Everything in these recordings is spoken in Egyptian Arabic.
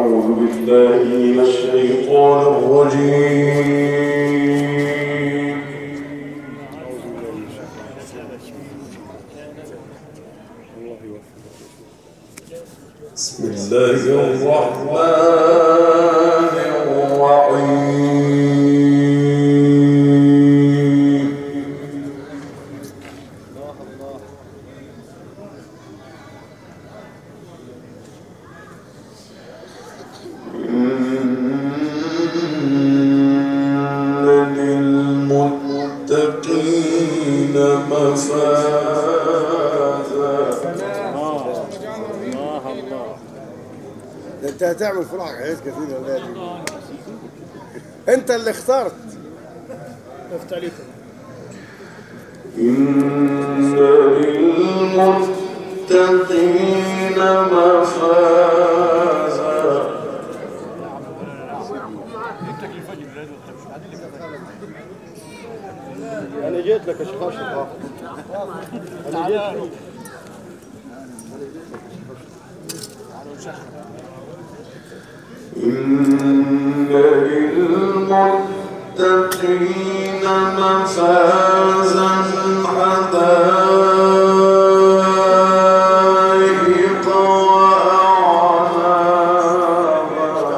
أعوذ بالله من الشيطان الرجيم بسم الله الرحمن الرحيم إن للمتقين مفازا ده انت هتعمل فرح حاجات كثيرة ولادي انت اللي اخترت إن للمتقين مفازا انا جيت لك يا شيخ اشرف انا جيت لك إن للمتقين مفازا حدائق وأعنابا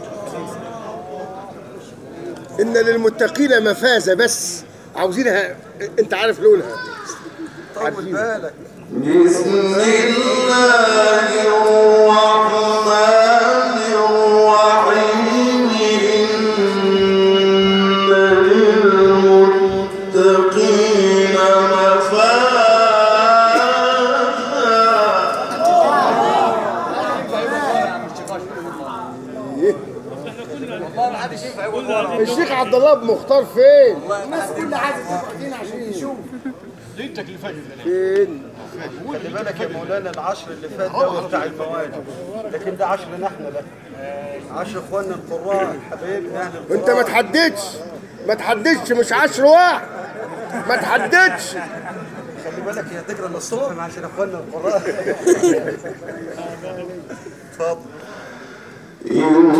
ان للمتقين مفازة بس عاوزينها انت عارف لونها طول بالك بسم الله الرحمن الرحيم إن للمتقين مفازا الشيخ عبد الله بن مختار فين؟ فين؟ خلي بالك يا مولانا العشر اللي فات ده هو بتاع المواد لكن ده عشرنا احنا ده عشر اخواننا القراء حبايبنا اهل القراء انت ما تحددش ما تحددش مش عشر واحد ما تحددش خلي بالك هي تقرا للصبح عشان اخواننا القراء اتفضل إن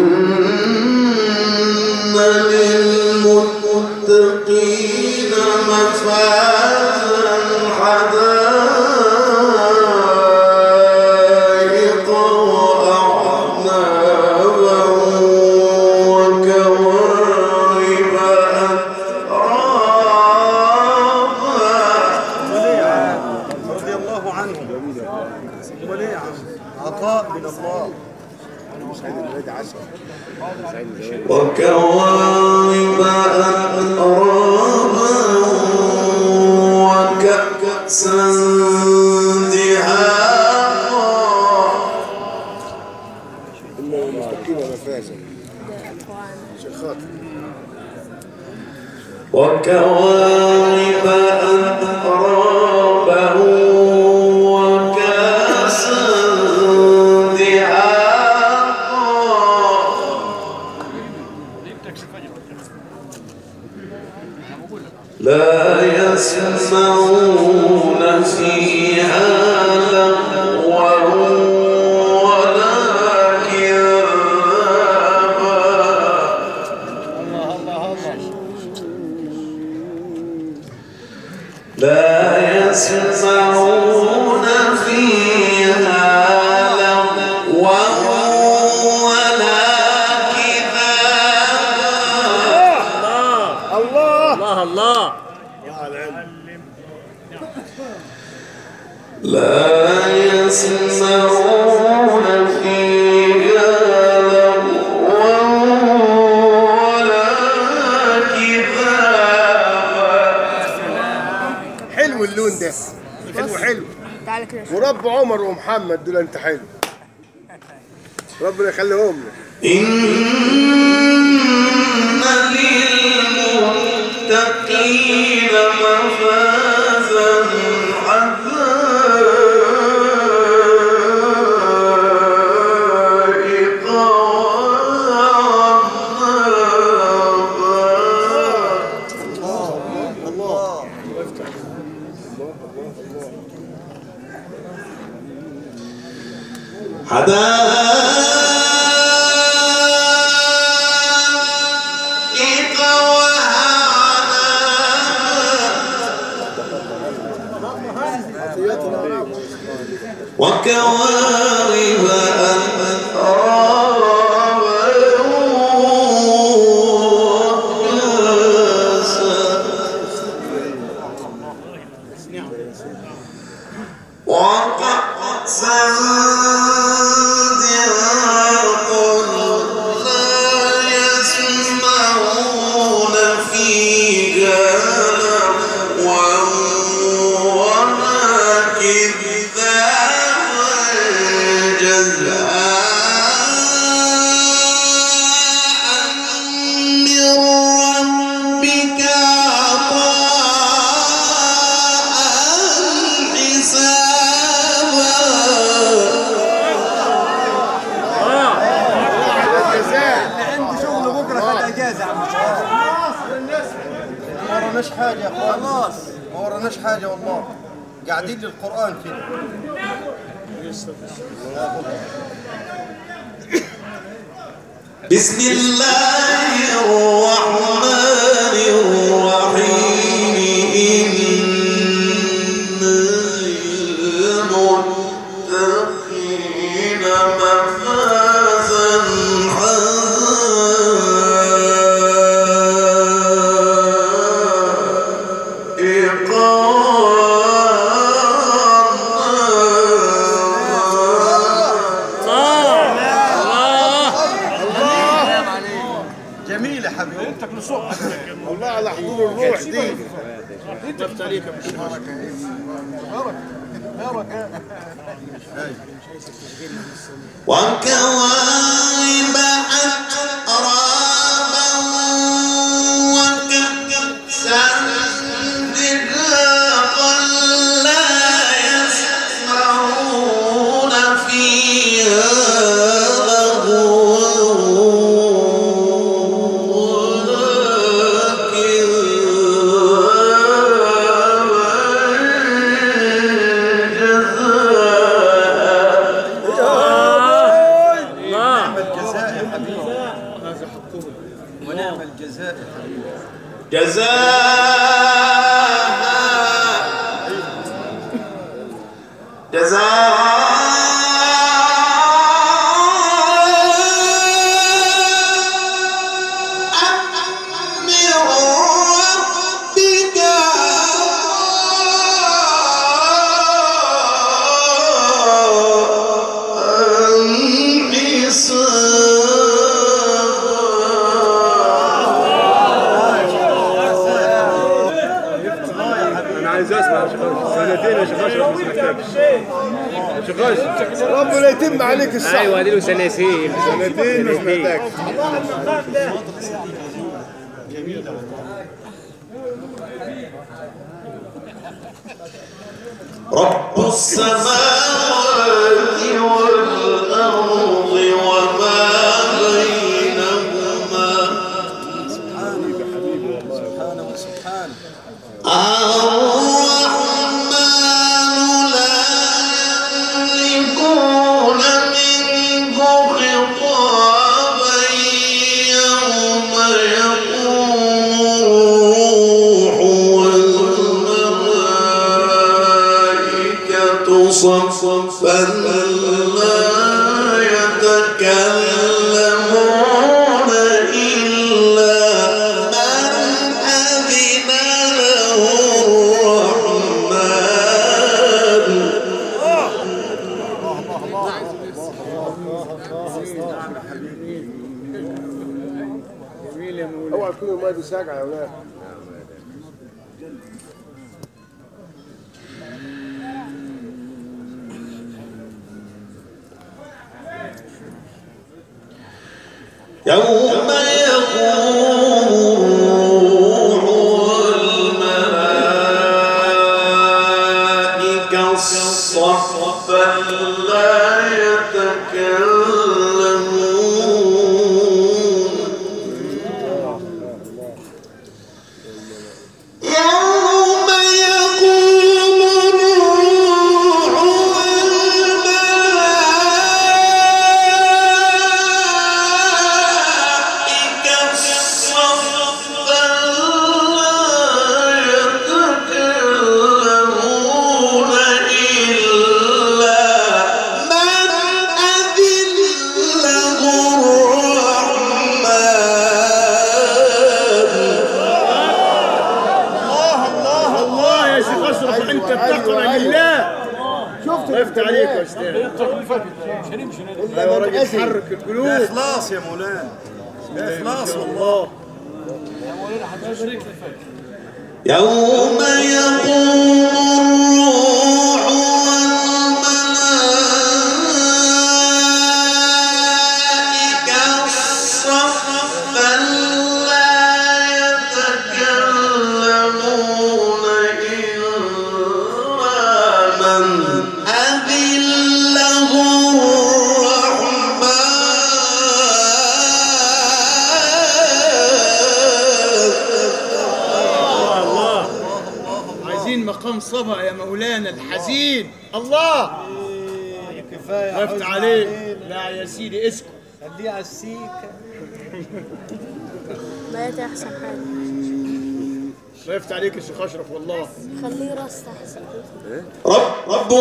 للمتقين مفازا حدائق وأعنابا وكواعب أترابا رضي الله عنهم امال ايه يا عم عطاء من الله وكواعب أترابا وكأسا دهاقا ان للمتقين مفازة عشان خاطر وكواعب أترابا وكأسا دهاقا لا يسمعون فيها لغوا ولا كذابا لا يسمعون فيها لغوا ولا كذابا الله الله الله لا يسمعون فيها لغوا ولا كذابا حلو اللون ده حلو حلو تعالى كده شوف. ورب عمر ومحمد دول انت حلو ربنا يخليهم لك إن للمتقين مفازا حدائق وأعنابا حدائق وراناش حاجه يا اخوان خلاص ما وراناش حاجه والله قاعدين للقران كده بسم الله الرحمن الرحيم إن للمتقين مفازا جميل يا حبيبي الله على حضور الروح دي وكواعب أترابا وكأسا دهاقا لا يسمعون فيها لغوا ولكن نعم الجزاء يا حبيبي ونعم الجزاء يا حبيبي جزاء جزاء من ربك انا عايز اسمع يا شيخ سنتين يا شيخ اشرف ما سمعتكش يا شيخ اشرف ربنا يتم عليك الصح ايوه دي له سنتين سنتين ما سمعتكش رب السماوات والأرض وما بينهما سبحانه وسبحانه الرحمن لا يملكون منه خطابا يوم يقوم الروح والملائكة صفا لا يتكلمون إلا من أذن له الرحمن اوعى تكونوا الماء ساقعه يا ولاد يوم يقوم الروح والملائكة صفا لا يتكلمون يوم يقوم الروح والملائكة صفا لا يتكلمون إلا من أذن له الرحمن الله يا شيخ اشرف انت بتقرا لله شفت وقفت عليك يا استاذ ايوه راجل حرك القلوب ده اخلاص يا مولانا ده اخلاص والله يوم يقوم الروح والملائكة صفا لا يتكلمون إلا من أذن له الرحمن مقام صبا يا مولانا الحزين الله كفايه خفت حزن عليك علينا. لا يا سيدي اسكت خليه على السيكه بقيت احسن حاجه خفت عليك يا شيخ اشرف والله خليه راس احسن رب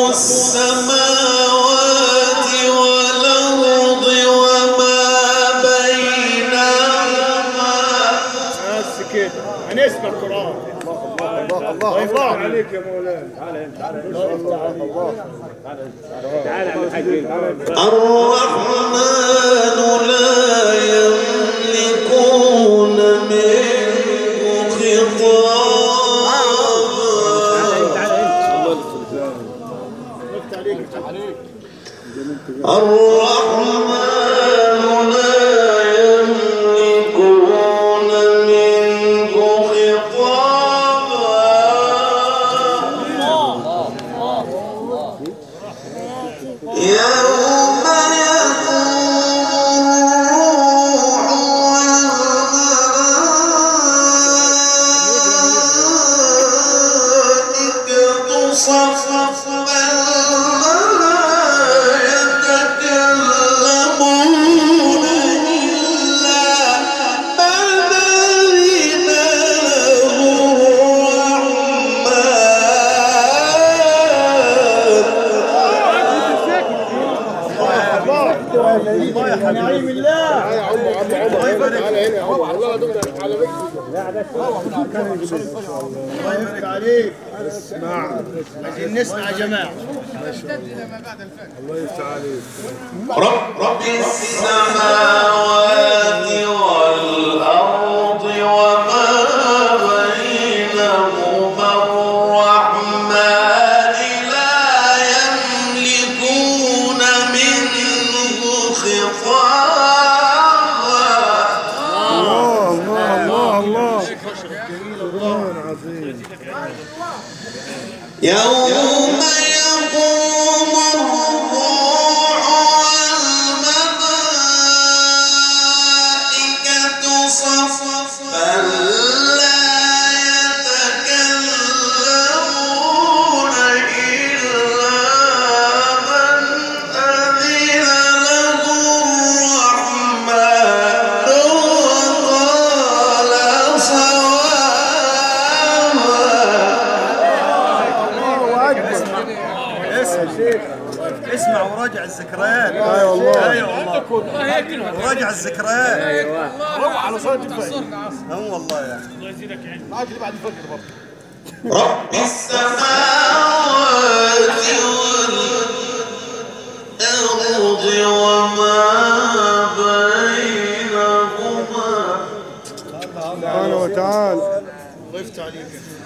السماوات والأرض وما بينهما بس كده هنسمع القران الله الله الله يرضى عليك يا مولانا الرحمن لا يملكون منه خطابا خفت عليك الرحمن لا يملكون منه خطابا يوم يقوم صفا لا يتكلمون إلا من أذن له الرحمن نعيم الله يا عم عم عم تعالى هنا يا عم والله دكتور على الله يفتح عليك اسمع عايزين نسمع يا جماعه الله يفتح عليك رب رب السماوات والأرض وما بينهما الرحمن لا يملكون منه خطابا الله الله الله قرآن عظيم يوم يقوم الروح والملائكة صفا لا يتكلمون إلا من أذن له الرحمن وقال صوابا اسمع وراجع الذكريات اي والله اي والله وراجع الذكريات ايوه على صوت هم والله يا رب السماوات والأرض وما بينهما سبحانه وتعالى وقفت عليك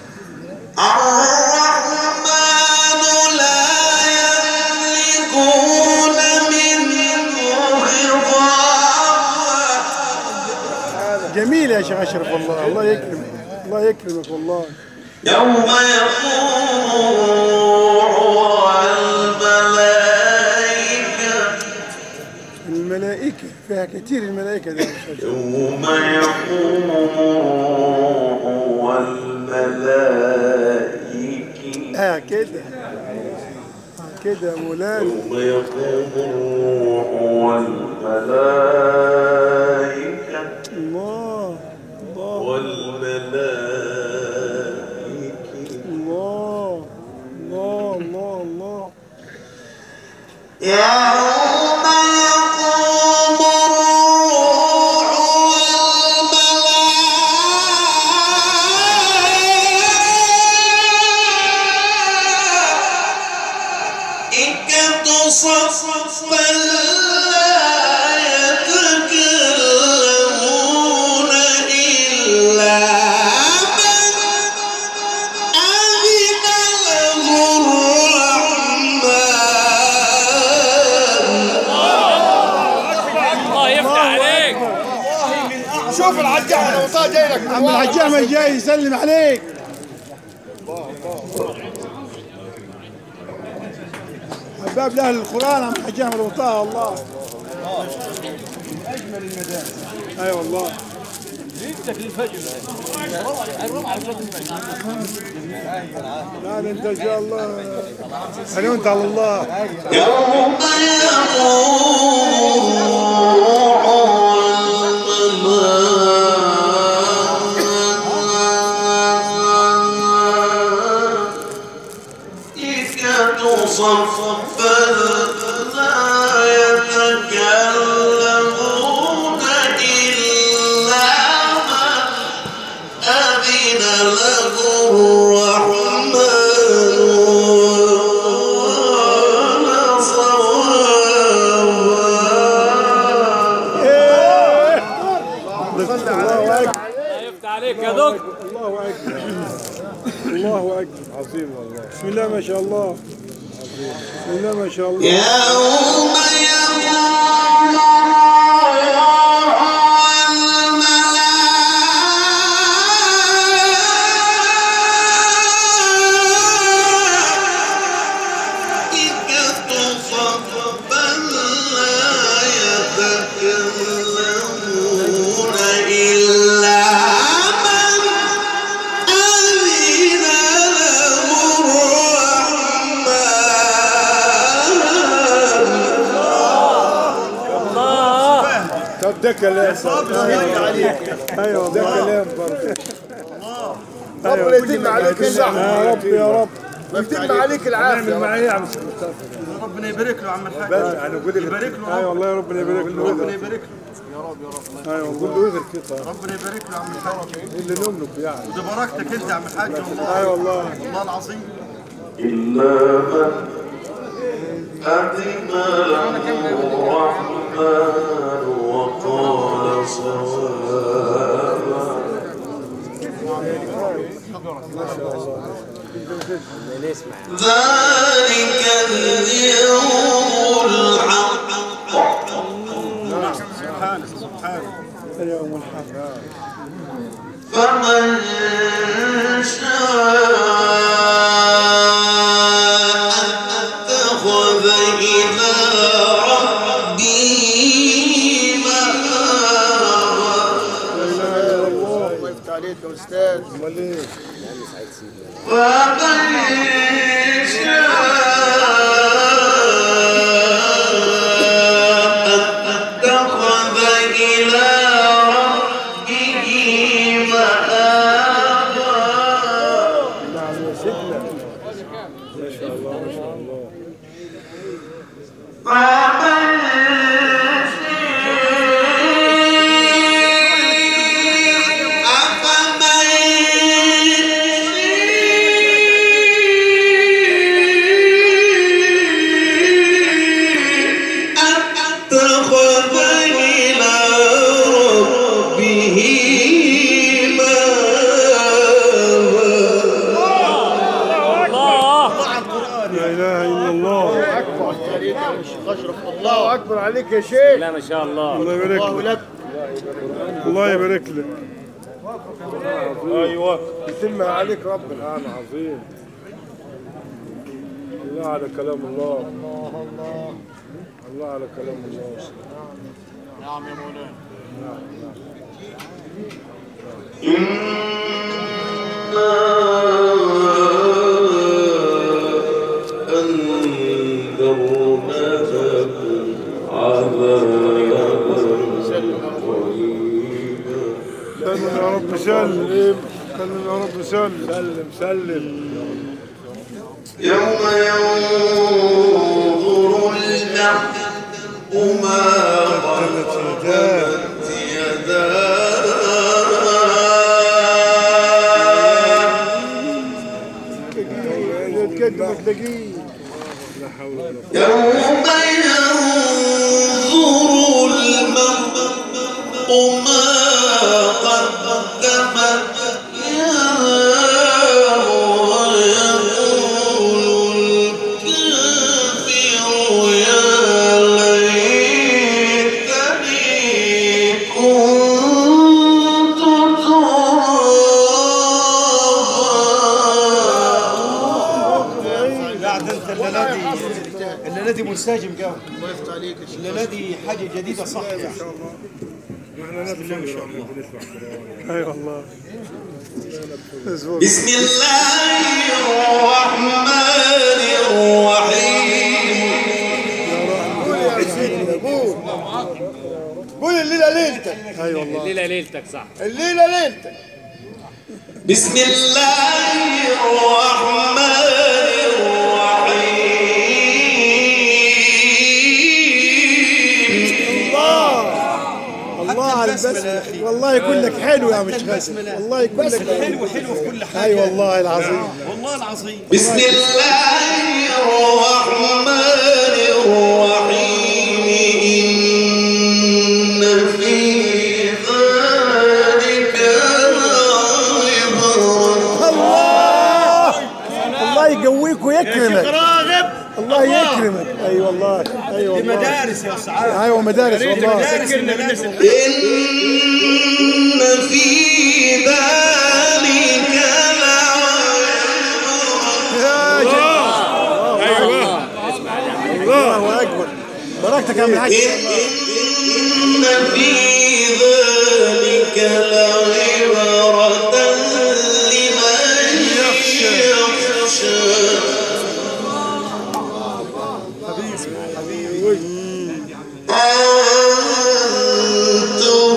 الرحمن لا يملكون منه خطابا جميل يا شيخ اشرف والله الله يكرمك الله يكرمك والله يوم يقوم الروح والملائكة الملائكة فيها كثير الملائكة دي يا شيخ أشرف. يوم يقوم الروح والملائكة اه كده آه كده يا مولانا يوم يقوم الروح والملائكة الله الله والملائكة الله الله الله الله يوم يقوم الروح والملائكة صفا لا يتكلمون إلا من أذن له الرحمن الله يفتح عليك شوف العجام الوطاه جاي لك عم العجام جاي يسلم عليك حباب لاهل القران عم الحجام الوطاه والله اجمل المدارس اي والله لا انت ان شاء الله حنونت على الله يوم يقوم صفا لا يتكلمون إلا من أذن له الرحمن وقال صوابا الله اكبر يفتح عليك يا دكتور الله اكبر الله اكبر عظيم والله بسم الله ما شاء الله عظيم بسم الله ما شاء الله يوم يقوم الملائكة صفا لا يتكلمون إلا من أذن له الرحمن طب ده كلام ايوه ده كلام برضه ربنا يتم عليك النعم يا رب يا رب ويتم عليك العافيه نعمل معاه ايه يا عم مصطفى ربنا يبارك له يا عم الحاج بس انا بقول لك يبارك له ايوه والله ربنا يبارك له ربنا يبارك له ايوه قول له ايه غير كده ربنا يبارك له يا عم الحاج اللي نملك يعني ودي بركتك انت يا عم الحاج والله ايوه والله والله العظيم إلا من أذن له الرحمن وقال صوابا ذلك اليوم الحق سبحانه سبحانه اليوم الحق فمن شاء اتخذ إلى ربه مآبا الله يفتح عليك يا استاذ امال ايه فمن شاء اتخذ إلى ربه مآبا نعم يا سيدنا ما شاء الله ما شاء الله فمن أفمن اتخذ إلى ربه مآبا لا اله الا الله اكبر عليك يا شيخ اشرف الله اكبر عليك يا شيخ لا ما شاء الله الله يبارك الله لك لك الله يبارك لك ايوه يتم عليك ربنا نعم عظيم الله على كلام الله الله على كلام الله أنذرناكم عذابا سلم يا رب سلم سلم يا رب سلم سلم سلم يوم ينظر المرء ما قدمت يداه تقدم تلاقيه لا حول ولا قوة يوم ينظر المرء ما قدمت يداه ويقول الكافر يا ليتني كنت ترابا لا عاد انت الليله دي الليله دي منسجم قوي الله يفتح عليك يا شيخ الليله دي حاجه جديده صح يعني احنا ناس بنقرا بنسمع قران اي والله بسم الله الرحمن الرحيم قول يا سيدنا قول قول الليله ليلتك اي والله الليله ليلتك صح الليله ليلتك بسم الله الرحمن الرحيم الله على البسمة والله يكون لك حلو يا مش غازي والله يكون لك حلو حلو في كل حاجة اي والله العظيم بسم الله الرحمن الرحيم إن في ذلك لعبرة الله الله يقويك ويكرمك راغب الله يكرمك اي والله اي والله مدارس يا سعاد ايوه مدارس والله إن في ذلك لعبرة ايوه الله اكبر بركتك يا عم الحاج إن في ذلك لعبرة لمن يخشى أنتم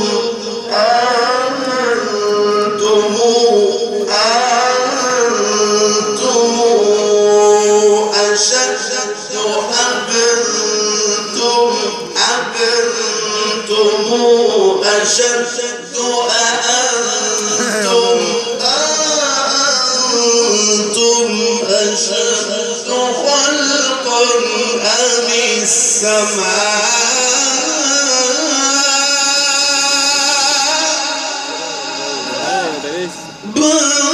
أنتم أنتم أشد أنتم أنتم أشد أنتم أنتم أشد خلقا أم السماء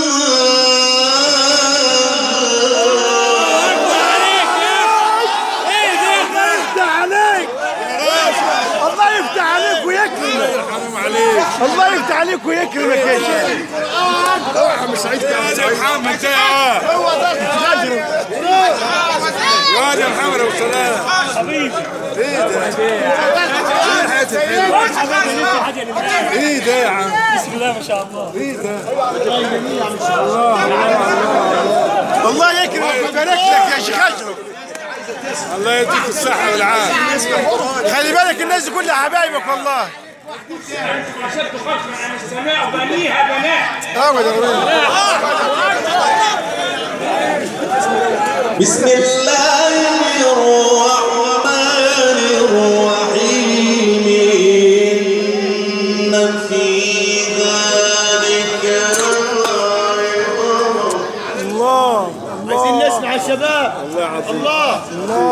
يفتح عليك الله يفتح عليك ويكرمك حرام عليك الله يفتح عليك ويكرمك يا شيخ عم سعيد يا محمد هو ده يا دي محمد ابو سلام ايه ده يا عم بسم الله ما شاء الله الله يكرمك ويبارك لك يا شيخ اشرف الله يديك الصحة والعافية خلي بالك الناس دي كلها حبايبك والله اشد خلقا عن السماء بنيها بنات ابدا بسم الله الرحمن الرحيم إن في ذلك لعبرة الله عايزين نسمع الشباب الله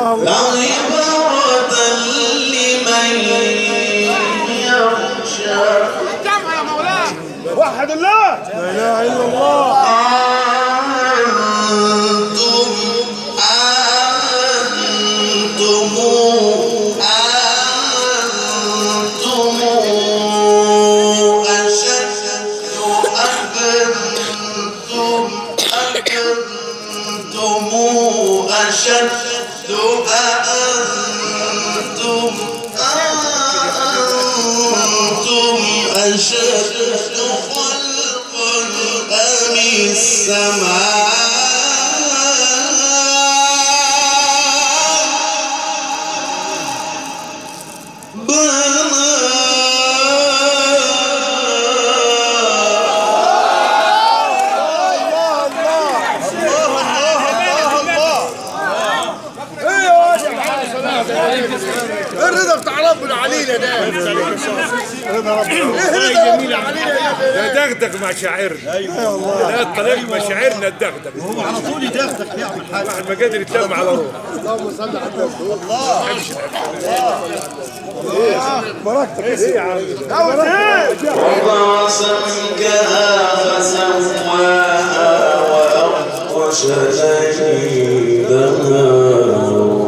لعبرة لمن يخشى وحد الله لا اله الا الله أنتم أنتم أنتم أشد أنتم أنتم أشد أنتم أنتم أشد خلقا أم السماء الرضا بتاع ربنا علينا ده رضا ربنا الرضا ربنا علينا ده دغدغ مشاعرنا ايوه والله لا طريق مشاعرنا الدغدغ هو على طول يدغدغ يعمل حاجه الواحد ما قادر يتلم على روحه اللهم صل على النبي بركتك ايه يا عم وضع سمكها فسواها وأغطش ليلها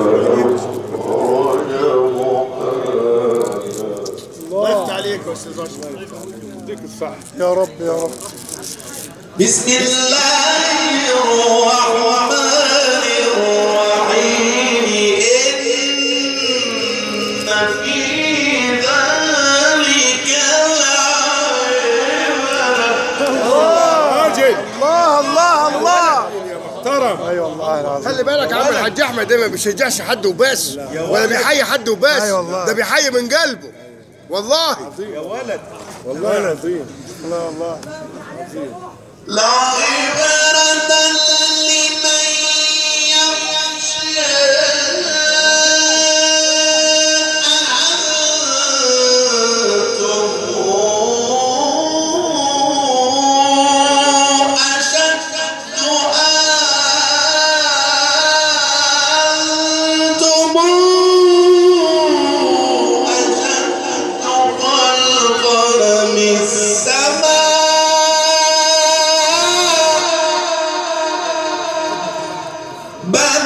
الله يفتح عليك يا استاذ اشرف يديك الصح يا رب يا رب بسم الله الرحمن الرحيم إن في ذلك اي والله العظيم خلي بالك عم الحاج احمد ده ما بيشجعش حد وبس ولا بيحيي حد وبس أي والله. ده بيحيي من قلبه والله يا ولد والله العظيم الله الله لا عبرة لمن يخشى أنتم أشد أنتم أشد خلقا من السماء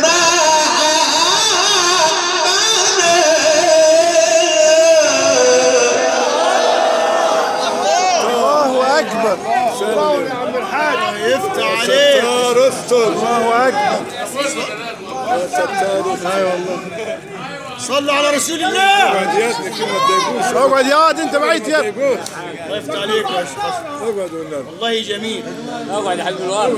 الله اكبر الله يا عم الحاج يفتح عليك ستار استر الله اكبر يا ستار اي والله صلوا على رسول الله اقعد يا ابني كده ما تضايقوش اقعد يا واد انت بعيد يا ابني الله يفتح عليك يا شيخ اقعد والنبي والله جميل اقعد يا حبيب الوالد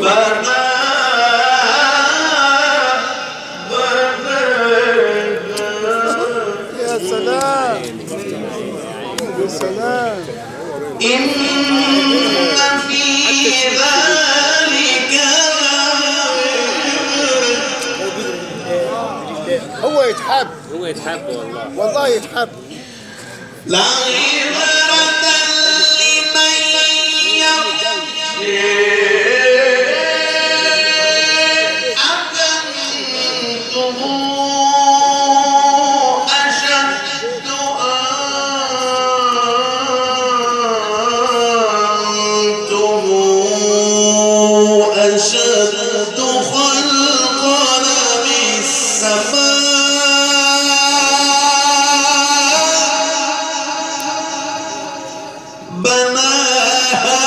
يا سلام يا سلام إن في ذلك هو يتحب هو يتحب والله والله يتحب لعبرة لمن يخشى أكنتم أشد أنتم أشد خلقا من السماء بناها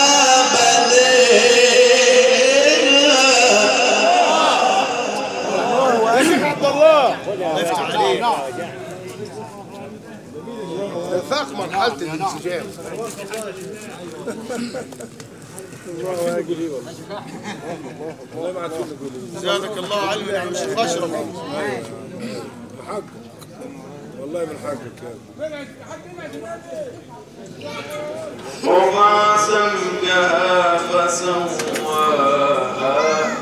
بنيها عبد الله الله يفتح عليك فاق مرحله الانسجام الله اجل ايه والله والله ما عارفين نقول ايه زادك الله علما يا عم الشيخ اشرف حقك والله من حقك يا ابني. رفع سمكها فسواها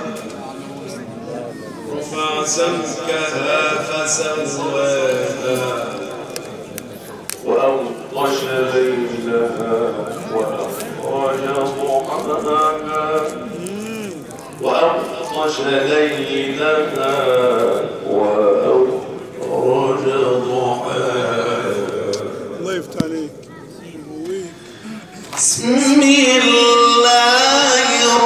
رفع سمكها فسواها وأغطش ليلها وأخرج ضحاها وأغطش ليلها وأخرج ضحاها الله يفتح عليك بسم الله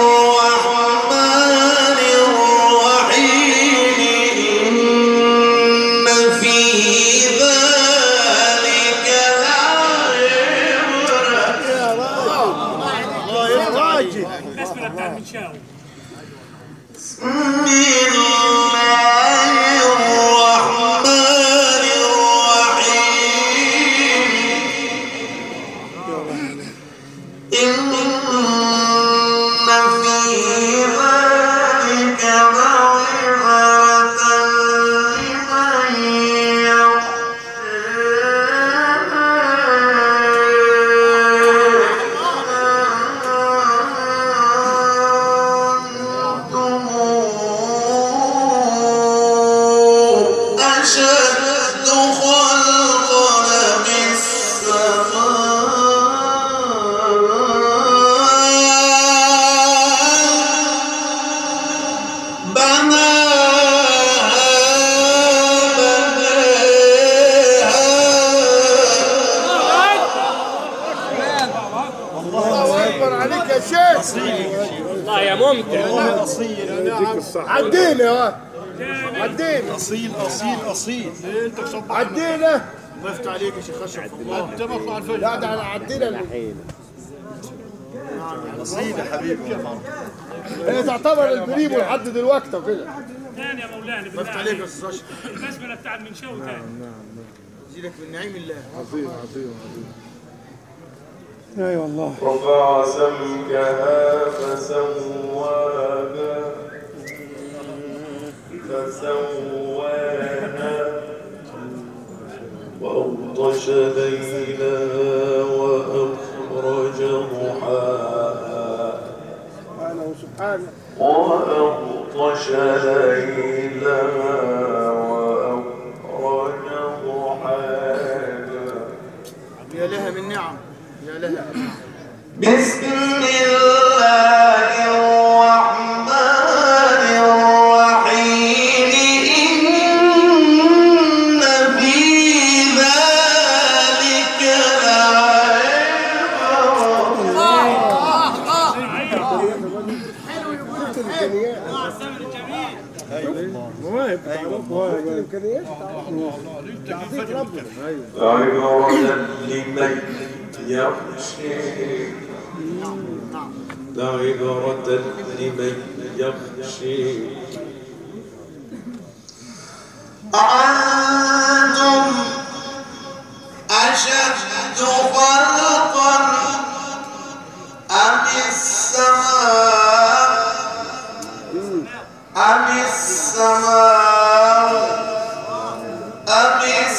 الرحمن الرحيم إن في ذلك لعبرة الله يفتح عليك الاسم بتاع المنشاوي بسم الله الرحمن الرحيم إن في ذلك لعبرة لمن يخشى أشد خلقا من السماء بناها بناها الله اكبر عليك يا شيخ والله يا ممتع والله اصيل يا نعم عدينا يا واد. عدينا اصيل اصيل اصيل انت صب عدينا الله يفتح عليك يا شيخ اشرف الله انت مطلع الفجر لا ده انا عدينا اصيل يا حبيبي هي تعتبر البريمو لحد دلوقتي وكده ثاني يا مولانا الله يفتح عليك يا استاذ اشرف البسمله بتاع المنشاوي ثاني يزيدك من نعيم الله عظيم عظيم عظيم اي والله رفع سمكها فسواها فسواها وأغطش ليلها وأخرج ضحاها سبحانه سبحانه وأغطش ليلها وأخرج ضحاها يا لها من نعم يا لها بسم الله الرحمن الرحيم إن في ذلك لعبرة مواهب مواهب الامكانيات تعطيك ربنا ايوه عبرة لمن يخشى عبرة لمن يخشى أنتم أشد خلقا أم السماء أم السماء أم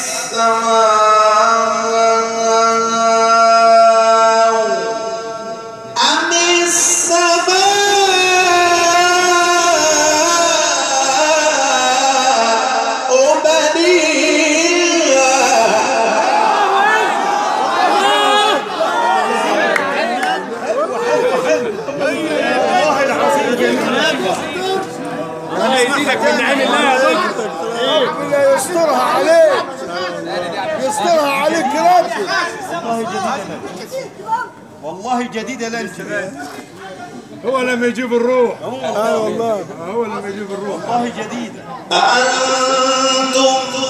السماء أم السماء بنيها الله يزيدك من نعم الله يا دكتور ربنا يسترها عليك يسترها عليك يا ربي والله جديدة لا انت هو لما يجيب الروح اه والله هو لما يجيب الروح والله جديدة أأنتم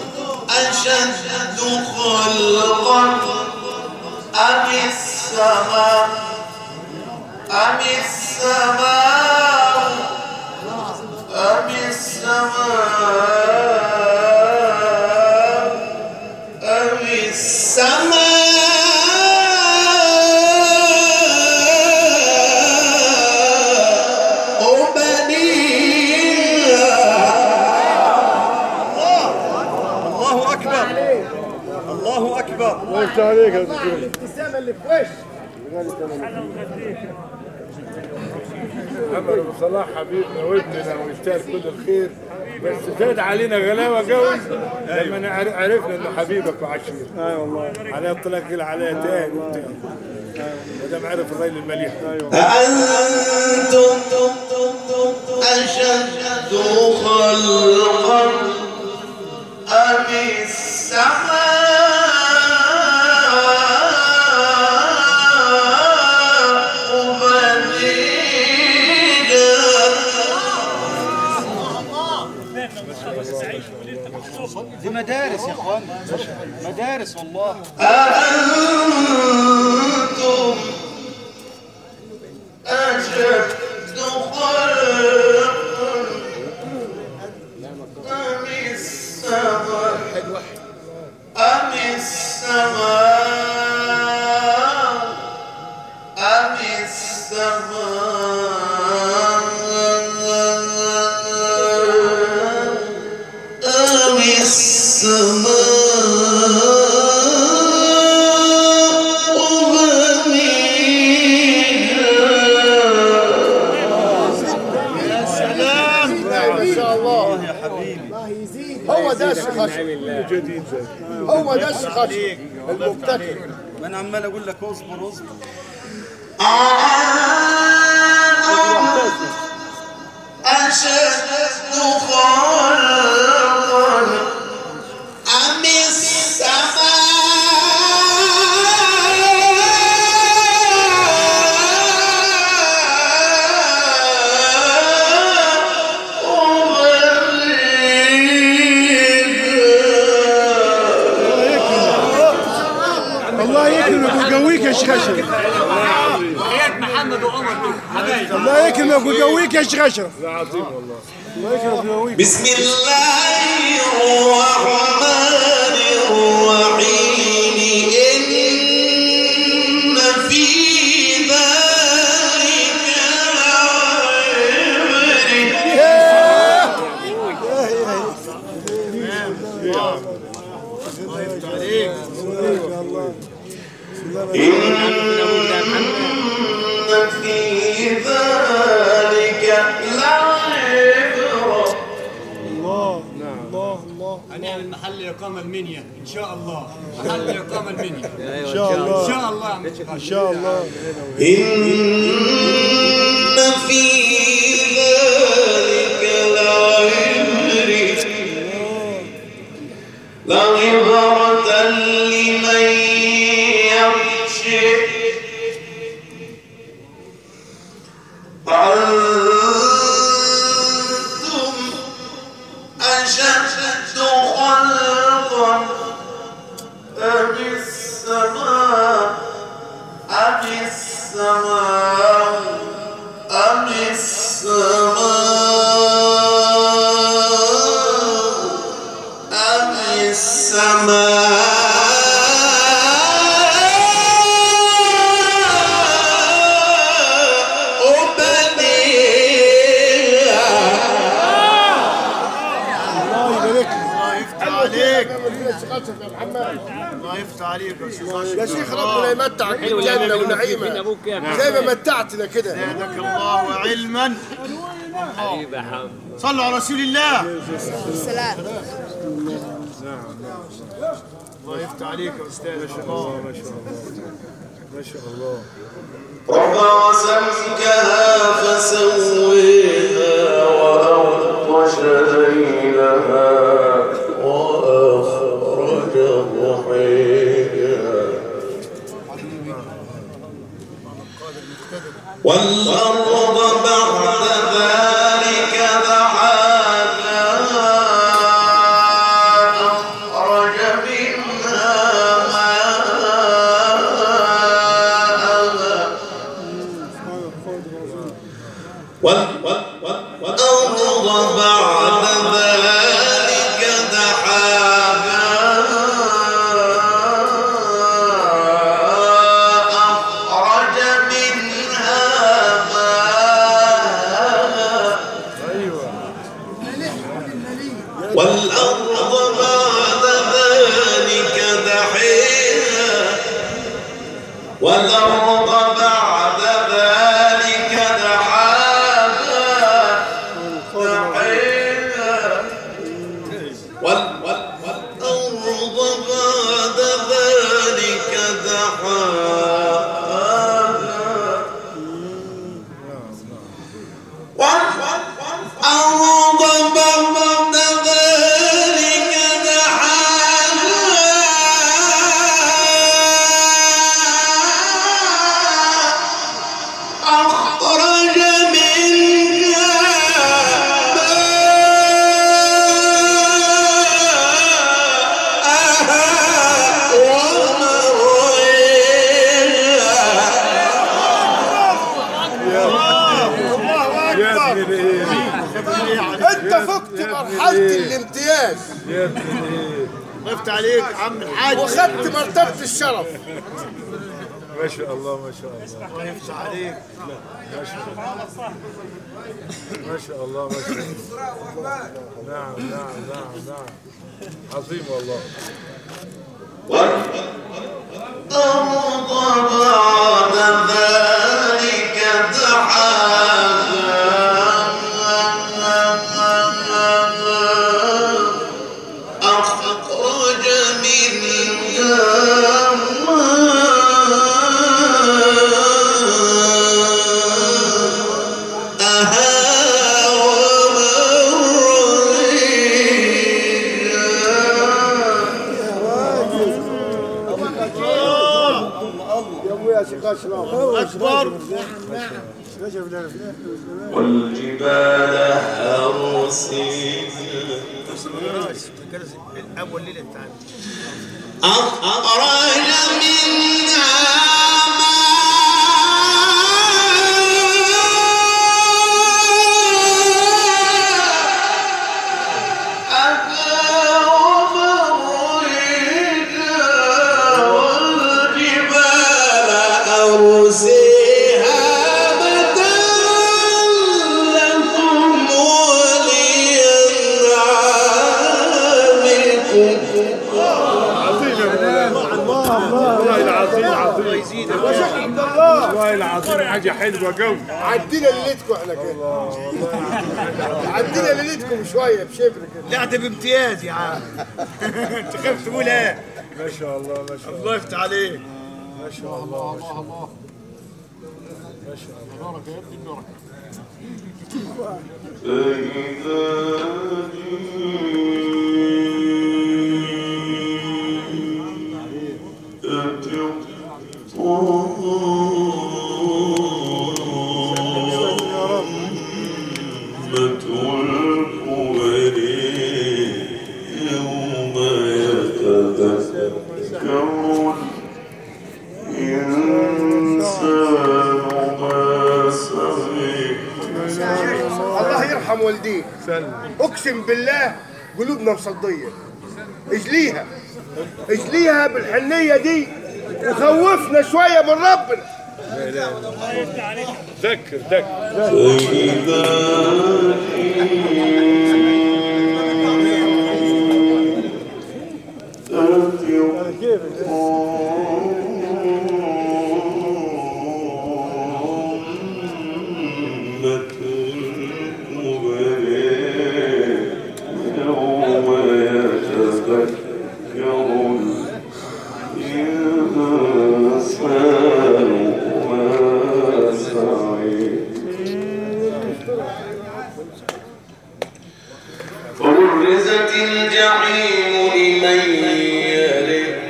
أشد خلقا أم السماء أم السماء أم السماء أم السماء بنيها الله أكبر الله أكبر وقفت عليك يا دكتور الابتسامة اللي في وش محمد ابو صلاح حبيبنا وابننا ويستاهل كل الخير بس زاد علينا غلاوه قوي لما نعر- عرفنا انه حبيبك وعشير اي والله عليه الطلاق قال عليه تاني وتاني ودام عرف الرجل المليح ايوه أأنتم أشد خلقا أم السماء بنيها دي مدارس يا اخوان مدارس والله أأنتم أشد خلقا أم السماء أم السماء أم السماء أم السماء بنيها ما شاء الله يا حبيبي هو ده الشخص جديد هو ده الشخص المبتكر ما انا عمال اقول لك اصبر اصبر أشد خلقا أم الله يكرمك ويقويك يا شخشر محمد وعمر حبايبي الله يكرمك ويقويك يا شخشر عظيم والله الله يكرمك ويقويك بسم الله الرحمن الرحيم إن في ذلك لعبرة إن في ذلك لعبرة الله الله الله هنعمل محل اقامه المنيا ان شاء الله محل اقامه المنيا ان شاء ان الله شاء الله يا عم الحاج. ان شاء الله إن في ذلك لعبرة لعبرة لمن يخشى أنتم أشد خلقا أم السماء أم السماء أم السماء أم السماء بنيها الله يبارك لك الله يفتح عليك يا استاذ يا شيخ ربنا يمتعك بالجنه ونعيمه زي ما متعتنا كده زادك الله علما صلوا على رسول الله السلام الله يفتح عليك يا استاذ الله ما شاء الله ما شاء الله رفع سمكها فسويها وأغطش ليلها وأخرج ضحيها والأرض بعد ذلك دحاها أخرج منها ماءها وال- وال- وال- والأرض بعد ذلك دحاها أخرج منها ماءها والأرض بعد ذلك دحيها والأرض بعد ذلك دحاها دحيها وال- وال- والأرض بعد ذلك دحاها والأرض بعد ذلك دحاها أخرج منها ماءها ومرعاها يا ابن الايه انت فقت مرحله الامتياز يا ابن الايه الله يفتح عليك يا عم الحاج وخدت مرتبه الشرف ما شاء الله ما شاء الله الله يفتح عليك ما شاء الله ما شاء الله ما شاء الله نعم نعم نعم نعم عظيم والله والأرض بعد ذلك دحاها أخرج منها ماءها يا ابويا شيخ اشرف اكبر والجبال أرسيها اول ليله بتاعنا أخرج منها ماءها ومرعاها والجبال أرسيها متاعا لكم ولأنعامكم والله العظيم عظيم عبد الله والله العظيم حاجه حلوه قوي عدينا ليلتكم احنا كده عدينا ليلتكم شويه بشبر كده لا ده بامتياز يا عم انت خايف تقول ايه ما شاء الله ما شاء الله الله يفتح عليك ما شاء الله ما شاء الله يوم يتذكر الإنسان ما سعي الله يرحم والديك سلم اقسم بالله قلوبنا مصديه اجليها اجليها بالحنيه دي وخوفنا شويه من ربنا ذكر ذكر فإذا يوم يتذكر الإنسان ما سعي وبرزت الجحيم لمن يرد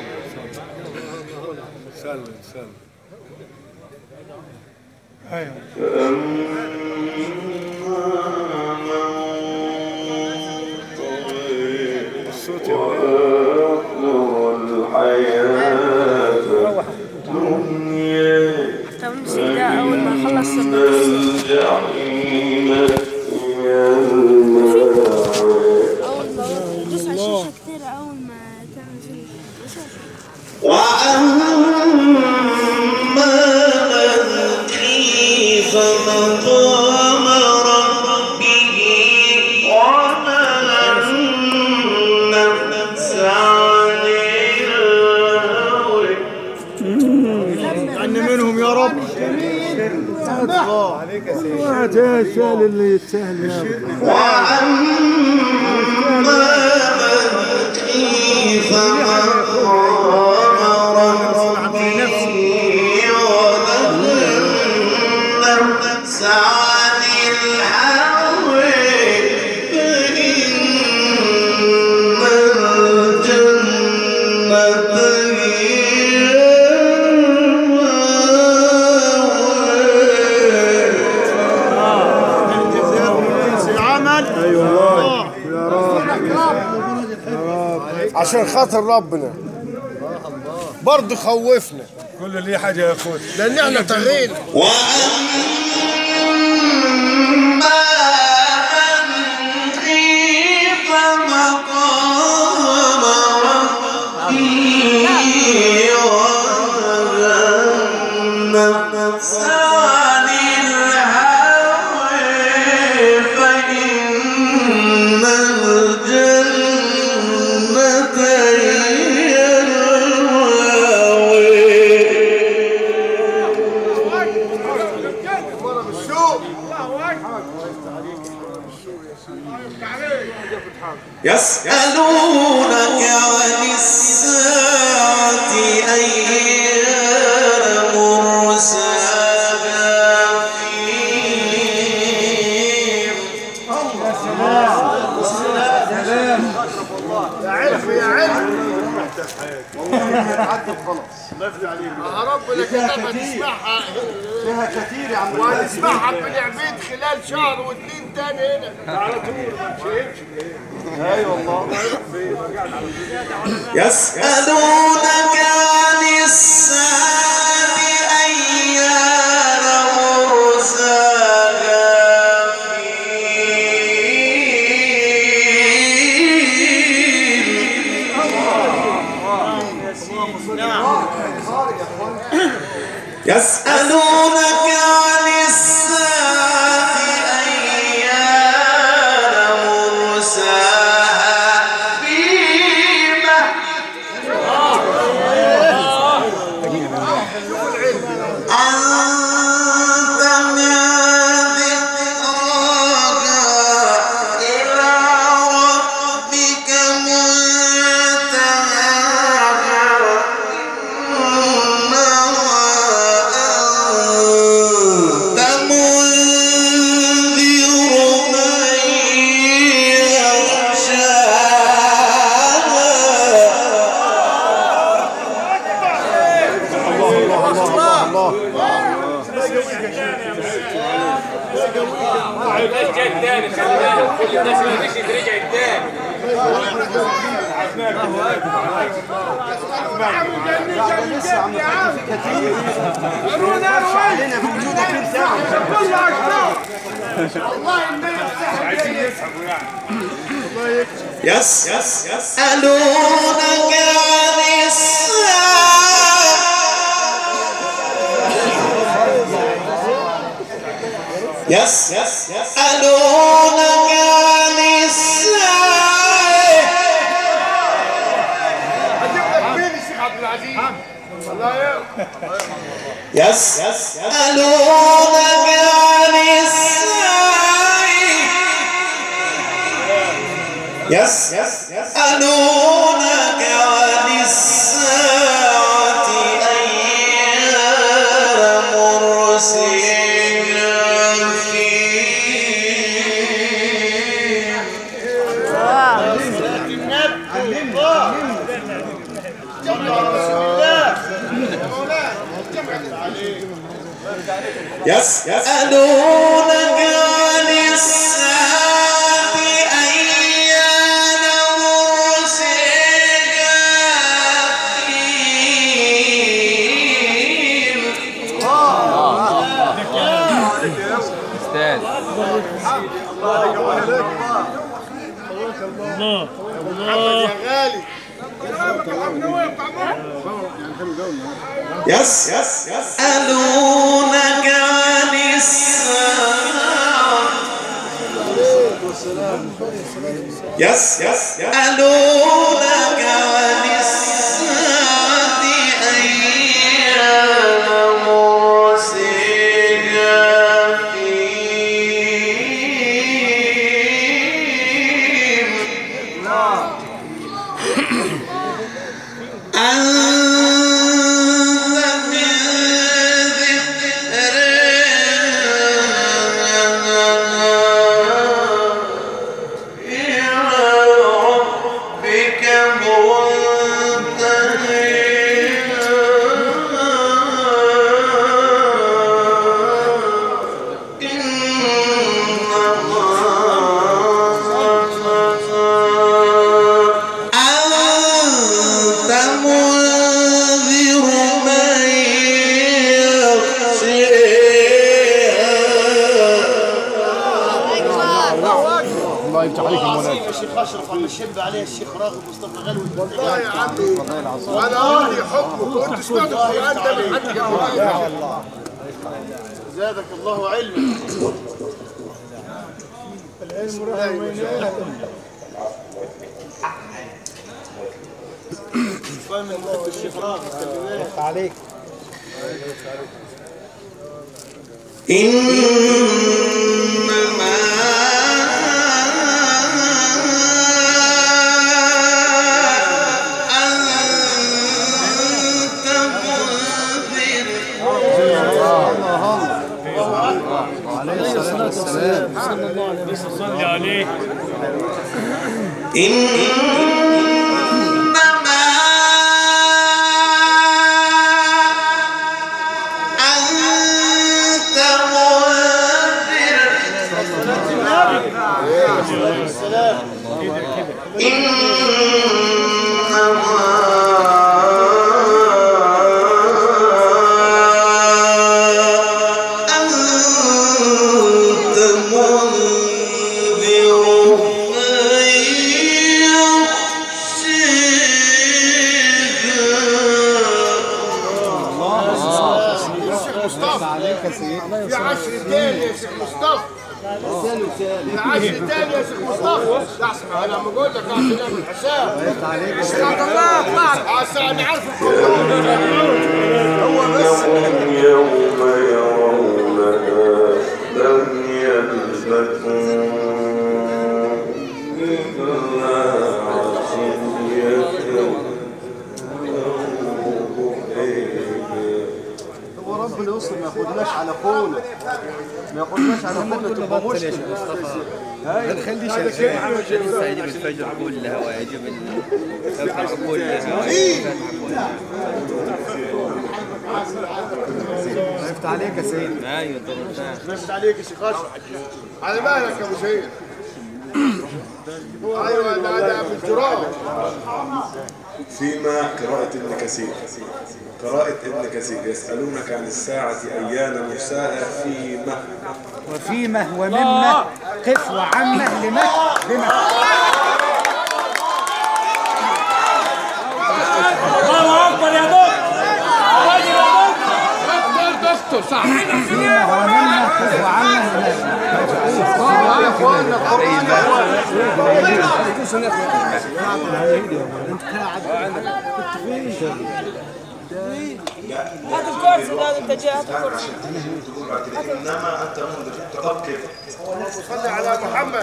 سلم سلم الصوت يا وآخر الحياة الدنيا طب نسيت ده أول ما خلص الجحيم هي المأوى أول ما دوس على الشاشة كتير أول ما تعمل فيه وأما من خيف مقام ربه ونهى النفس عن الهوى عني منهم يا رب واحد يسهل اللي يتسهل يا رب. وأما من خيف مقام ربه ونهى النفس عن الهوى فإن الجنة هي المأوى العمل عشان خاطر ربنا برضه خوفنا كل اللي حاجه ياخذ لان احنا طغينا وأما من خيف مقام ربه ونهى النفس عن الهوى فإن الجنة هي المأوى يسألونك عن الساعة أيان مرساها فيهم يا علم يا علم يا ربنا كتبها تسمعها فيها كتير يا عم وهنسمعها بنعمين خلال شهر واثنين تاني هنا على طول ما تشيلش يسألونك عن الساعة أيان مرساها فيهم يسألونك عن الساعة أيان مرساها فيما يس يس يسألونك عن الساعة يس يس يسألونك عن الساعة فين الشيخ عبد العزيز الله يرحمه يس يسألونك عن الساعة يس يس يسألونك عن الساعة أيان مرسلها فيه يس يسألونك عن الساعة أيان مرسلها فيه يا غالي يس يس يسألونك عن الساعة يس يس يسألونك عن الساعة أيان مرسلها فيه أنت من ذكرنا إلى ربك أنت منذر من يخشيها الله يفتح عليك يا مولانا يا شيخ اشرف عم الشب عليه الشيخ راغب مصطفى غلوي والله يا عمي انا راضي حبك وانت سمعت القران ده من حد جنبي زادك الله علما شوي من حب الشيخ راغب خلي بالك عليك إنما أنت منذر صلي عليه إنما أنت منذر إنما أنت منذر من في عشر تاني يا شيخ مصطفى في عشر تاني يا شيخ مصطفى لا اسمع انا لما اقول لك عشان نعمل حساب استعد الله اطلع عشان انا عارف هو بس يوم يرونها لم يلبثوا إلا عشية هو ربنا يوصل ما ياخدناش على خونا ما ياخدناش على خونا تبقى مشكله سعيد بالفجر كلها ويجب الفرح كلها يفتح عليك يا سيدي ايوه طبعا نفت عليك يا شيخ اشرف على مهلك يا ابو شهيد ايوه ده ده ابو الجرام فيما قراءة ابن كثير قراءة ابن كثير يسألونك عن الساعة أيان مرساها فيما وفيمه وممه قف وعمه لمه بمه الله اكبر يا دكتور راجل يا دكتور دكتور صح فيمه وممه قف وعمه لمه يا اخوانا القران يا اخوانا هات الكرسي ده انت جاي هات الكرسي إنما أنت منذ تذكر صلي على محمد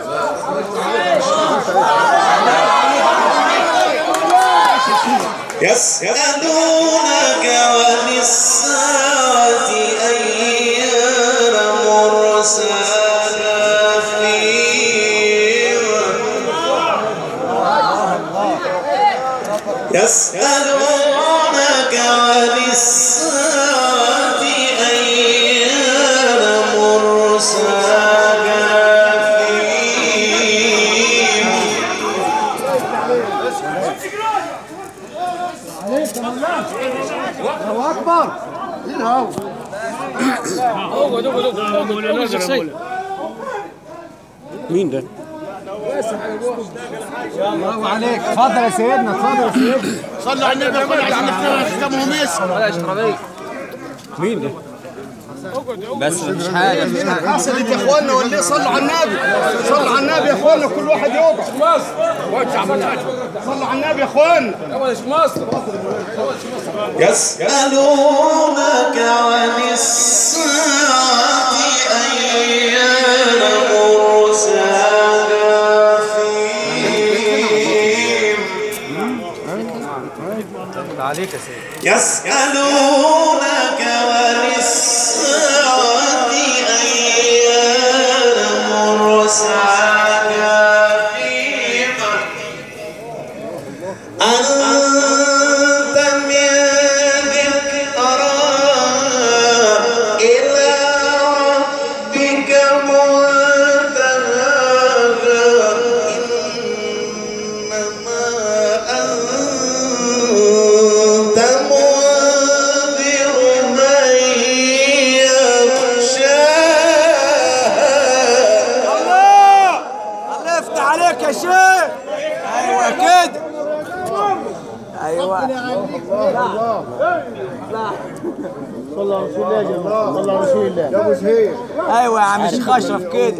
يسألونك عن الساعة أيان مرساها فيما يسألونك عن الساعة أيان مرساها فيما الله اكبر مين هو الله عليك اتفضل يا سيدنا اتفضل يا سيدنا صلوا على النبي يا اخوانا عايزين نختم ختامهم اسم بس مفيش حاجه مفيش حاجه حصلت يا اخوانا ولا صلوا على النبي صلوا على النبي يا اخوانا كل واحد يقعد صلوا على النبي يا اخوانا يسألونك عن الساعة أيان مرساها فيما عليك يا سيدي يسألونك عن الساعة أيان مرساها فيما أنت من ذكرى إلى ربك منتهاها إنما أنت منذر من يخشاها الله الله يفتح عليك يا شيخ ايوه كده ايوه يا ابو شهيد ايوه يا عم الشيخ اشرف كده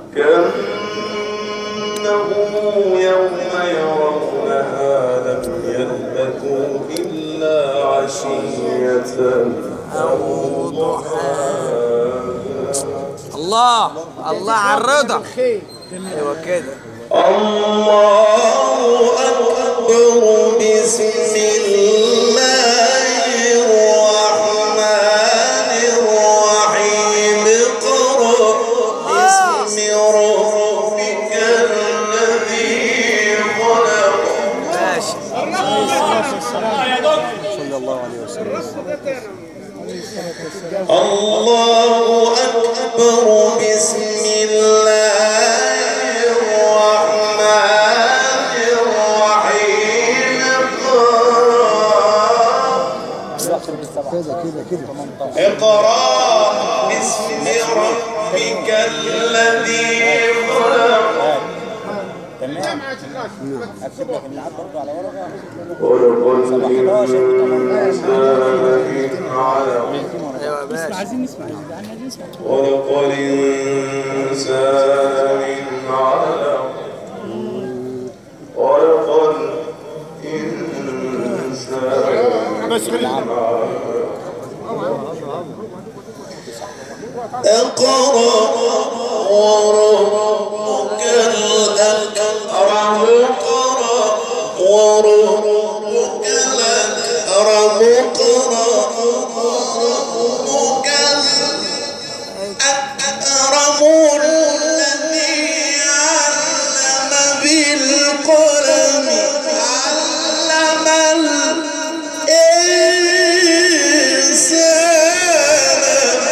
كأنه يوم يرونها لم يلبثوا إلا عشية أو ضحاها الله الله على الرضا ايوه كده الله أكبر بسم الله الرحمن الرحيم اقرأ باسم ربك الذي خلق ماشي الله أكبر بسم الله الرحمن الرحيم اقرأ اقرأ باسم ربك الذي خلق خلق الإنسان علق ايوه يا باشا خلق الإنسان علق خلق الإنسان اقرأ وربك الأكرم اقرأ وربك الأكرم اقرأ وربك الأكرم الذي علم بالقلم علم الإنسان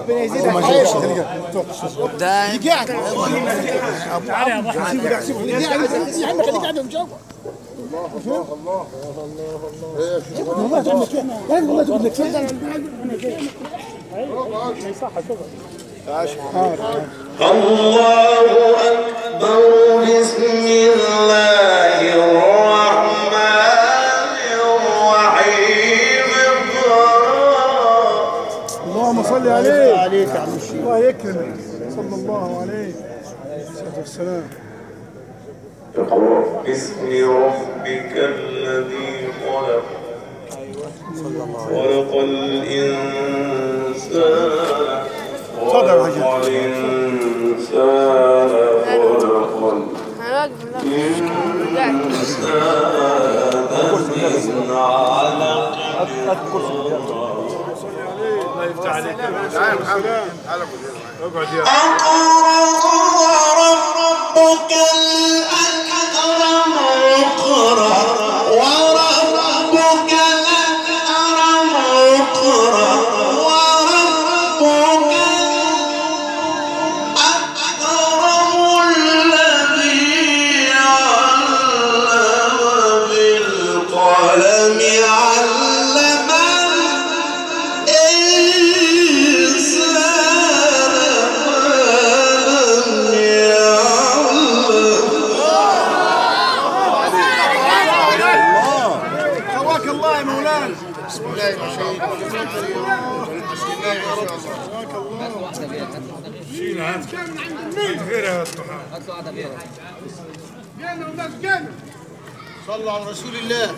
ربنا يزيدك خير ده قاعد تعالى يا ضحى يا عم خليك قاعد مجاوب والله تعمل كده والله تقول لك الله أكبر بسم الله الرحمن الرحيم اللهم صل عليه عليك يا عم الشيخ الله يكرمك صلى الله عليه الصلاه والسلام اقرأ باسم ربك الذي خلق خلق الإنسان خلق الإنسان خلق الإنسان من علق الله يفتح عليك تعال محمد اقعد يا ربك الأكرم اقرأ وربك الأكرم اقرأ وربك الأكرم الذي علم بالقلم علم الإنسان ما لم سواك الله يا مولانا بسم الله ما شاء الله بسم الله ما شاء الله شيل هم غيرها يا ضحى صلوا على رسول الله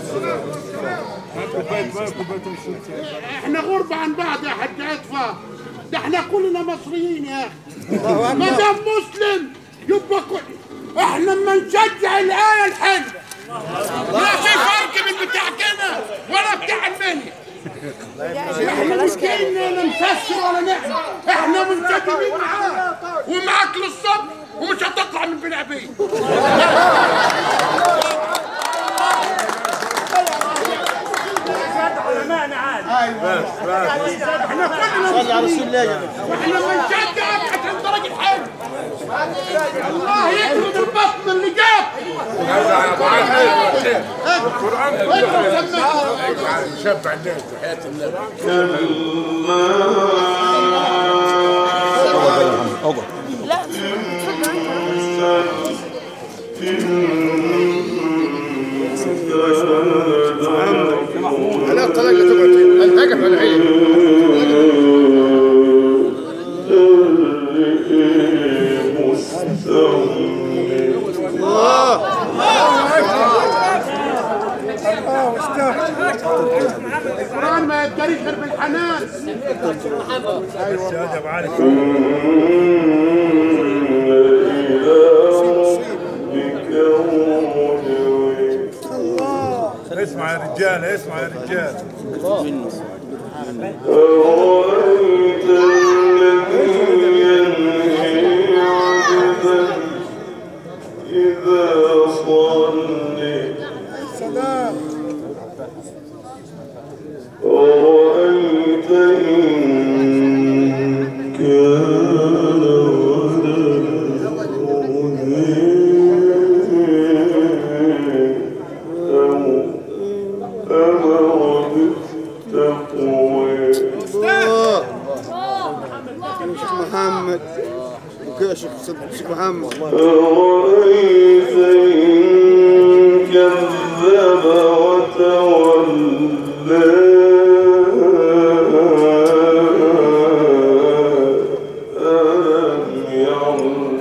كوبايه ماء كوبايه مشروب احنا غربة عن بعض يا حاج عطفة ده احنا كلنا مصريين يا اخي ما دام مسلم يبقى كل احنا اما نشجع الآية الحلوة لا في فرق بين بتاعتنا ولا بتاع المنيا احنا مش كأننا نفسر ولا نعمل احنا منسجمين معاه ومعاك للصبر ومش هتطلع من بني عبيد احنا كلنا صلي على رسول الله يا واحنا بنشجعك عشان انت راجل حلو الله يكرم البطن اللي جاب القران انت مسمى شبع الناس بحياه النبي لا لا الطلاق لا تقعد الهجم على العين القرآن ما يدريش غير بالحنان ادب عليك اسمع يا رجال اسمع يا رجال أرأيت الذي ينهي عبدا إذا صلي أرأيت إن كان ولده أمر بالتقوى شيخ محمد وكيف شيخ شيخ محمد أرأيت إن كذب وتولى ألم يعلم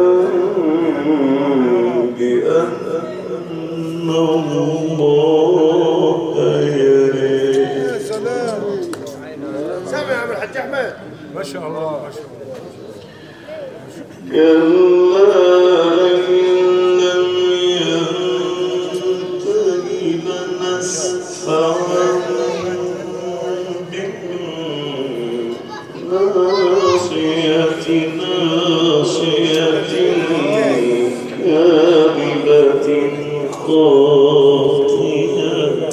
بأن الله يرى سامع يا عم الحاج احمد ما شاء الله ما شاء الله كلا إن لم ينته لنسفعا بالناصية ناصية كاذبة خاطئة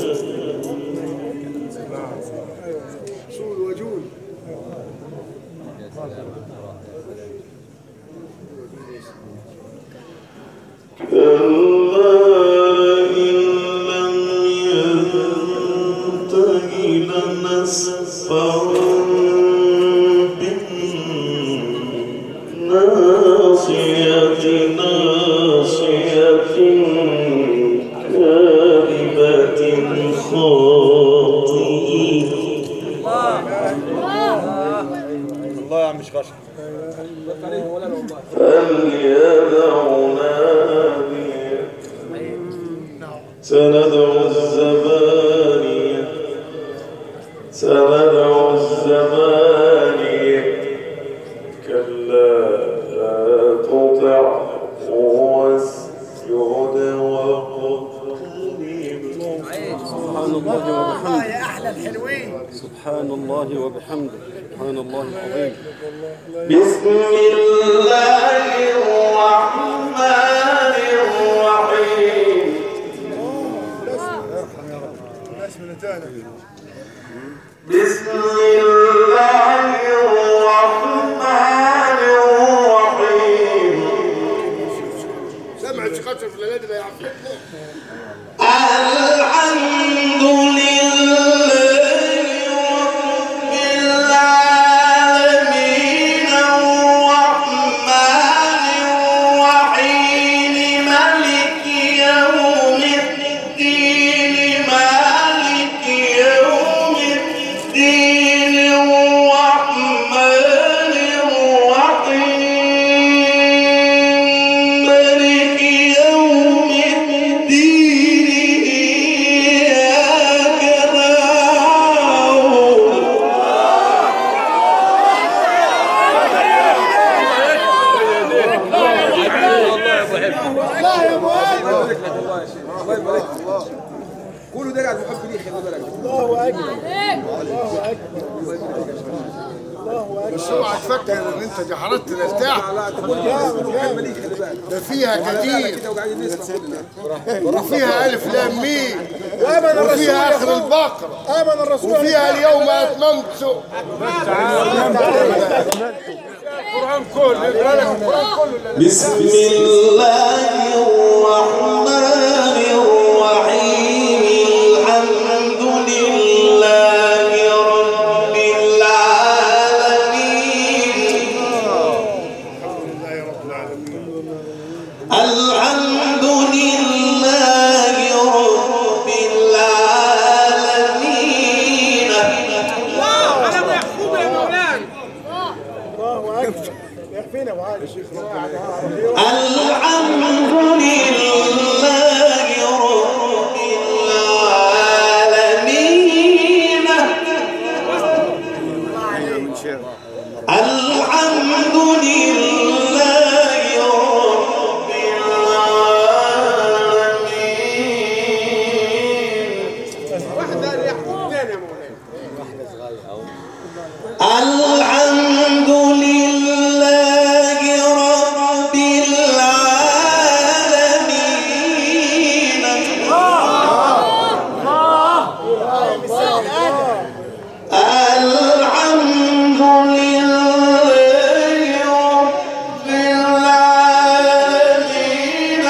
ناصية ناصية كاذبة خاطئة الله يا عم مش غشر فليدع ناديه سندع الزبانية سندع الزبانية كلا لا تطع واسجد واقترب سبحان الله وبحمده يا احلى الحلوين سبحان الله وبحمده سبحان الله العظيم بسم الله الرحمن الرحيم بسم الله الرحمن الرحيم سمعت خطر في الليل ده يا عم الحمد لله رب العالمين الرحمن الرحيم ملك يوم الدين مالك يوم الدين الرحمن الرحيم ملك يوم الدين إياك نعبد كله ده قاعد بحب ليه خلي بالك الله اكبر الله اكبر بس اوعى تفكر ان انت جحرت الارتاح لا تقول كلمه ليه خلي بالك ده فيها كتير كده وقاعدين نسمع كلنا وفيها الف لام ميم آمن الرسول وفيها اخر يقول. البقره امن الرسول وفيها اليوم اتممت القرآن كله يقرأ لك القرآن كله بسم الله الرحمن الرحيم الحمد لله رب العالمين الحمد لله رب العالمين فين يا ابو علي الحمد لله رب العالمين الحمد لله رب العالمين الحمد لله رب العالمين الحمد لله رب العالمين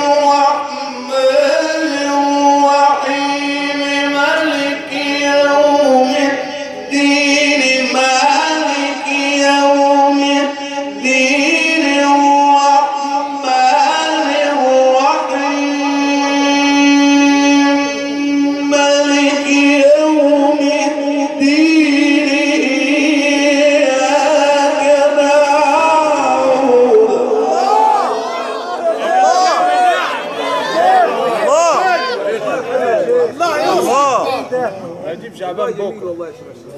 الرحمن الرحيم ملك يوم الدين مالك يوم الدين الرحمن الرحيم ملك يوم الدين إياك هجيب شعبان بكره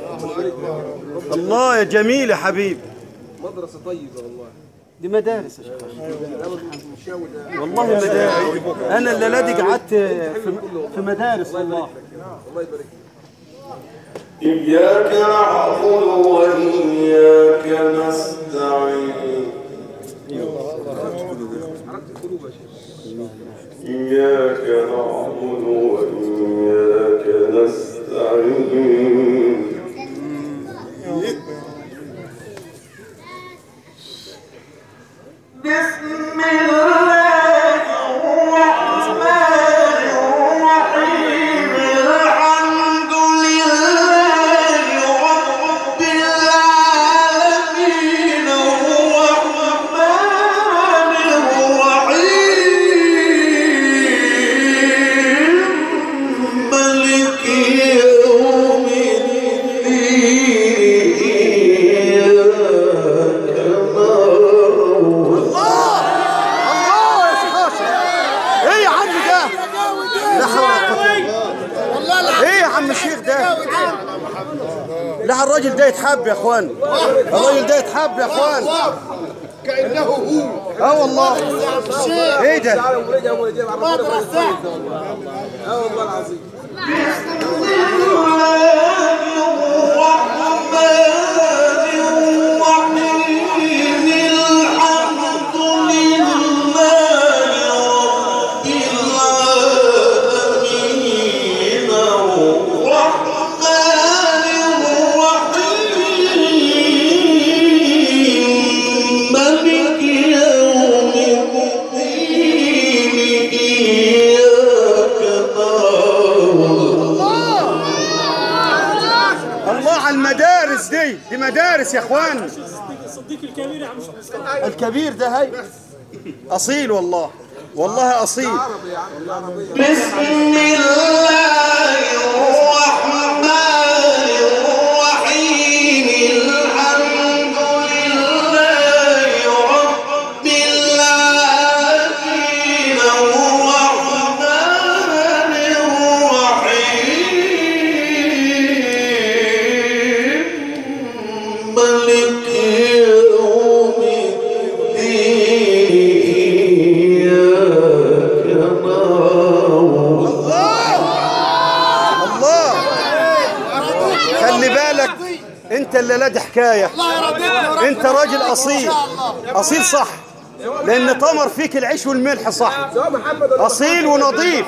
الله يا جميل يا حبيب مدرسه طيبه والله دي مدارس يا شيخ والله مدارس انا الليله دي قعدت في في مدارس والله الله يبارك إياك نعبد وإياك نستعين إياك نعبد وإياك نستعين بسم الله الرحمن الرحيم الحمد لله رب العالمين الرحمن والله العظيم ايه يا عم الشيخ ده لا الراجل ده يتحب يا اخوان الراجل ده يتحب يا اخوان كانه هو اه والله ايه ده ملك يوم الدين إياك الله على المدارس دي دي مدارس يا اخوان الكبير ده هاي اصيل والله والله اصيل بسم الله الرحمن الرحيم الحمد لله رب العالمين الرحمن الرحيم ملك يوم الدين إياك نعبد الله خلي بالك انت اللي لا دي حكايه انت راجل اصيل اصيل صح لان طمر فيك العيش والملح صح اصيل ونظيف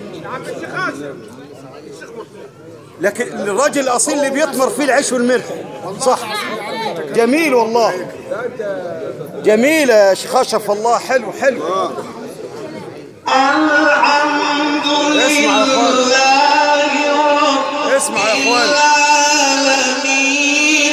لكن الراجل الاصيل اللي بيطمر فيه العيش والملح صح جميل والله جميل يا شيخ اشرف الله حلو حلو الحمد اسمع يا اخوان لله رب اسمع يا اخوان العالمين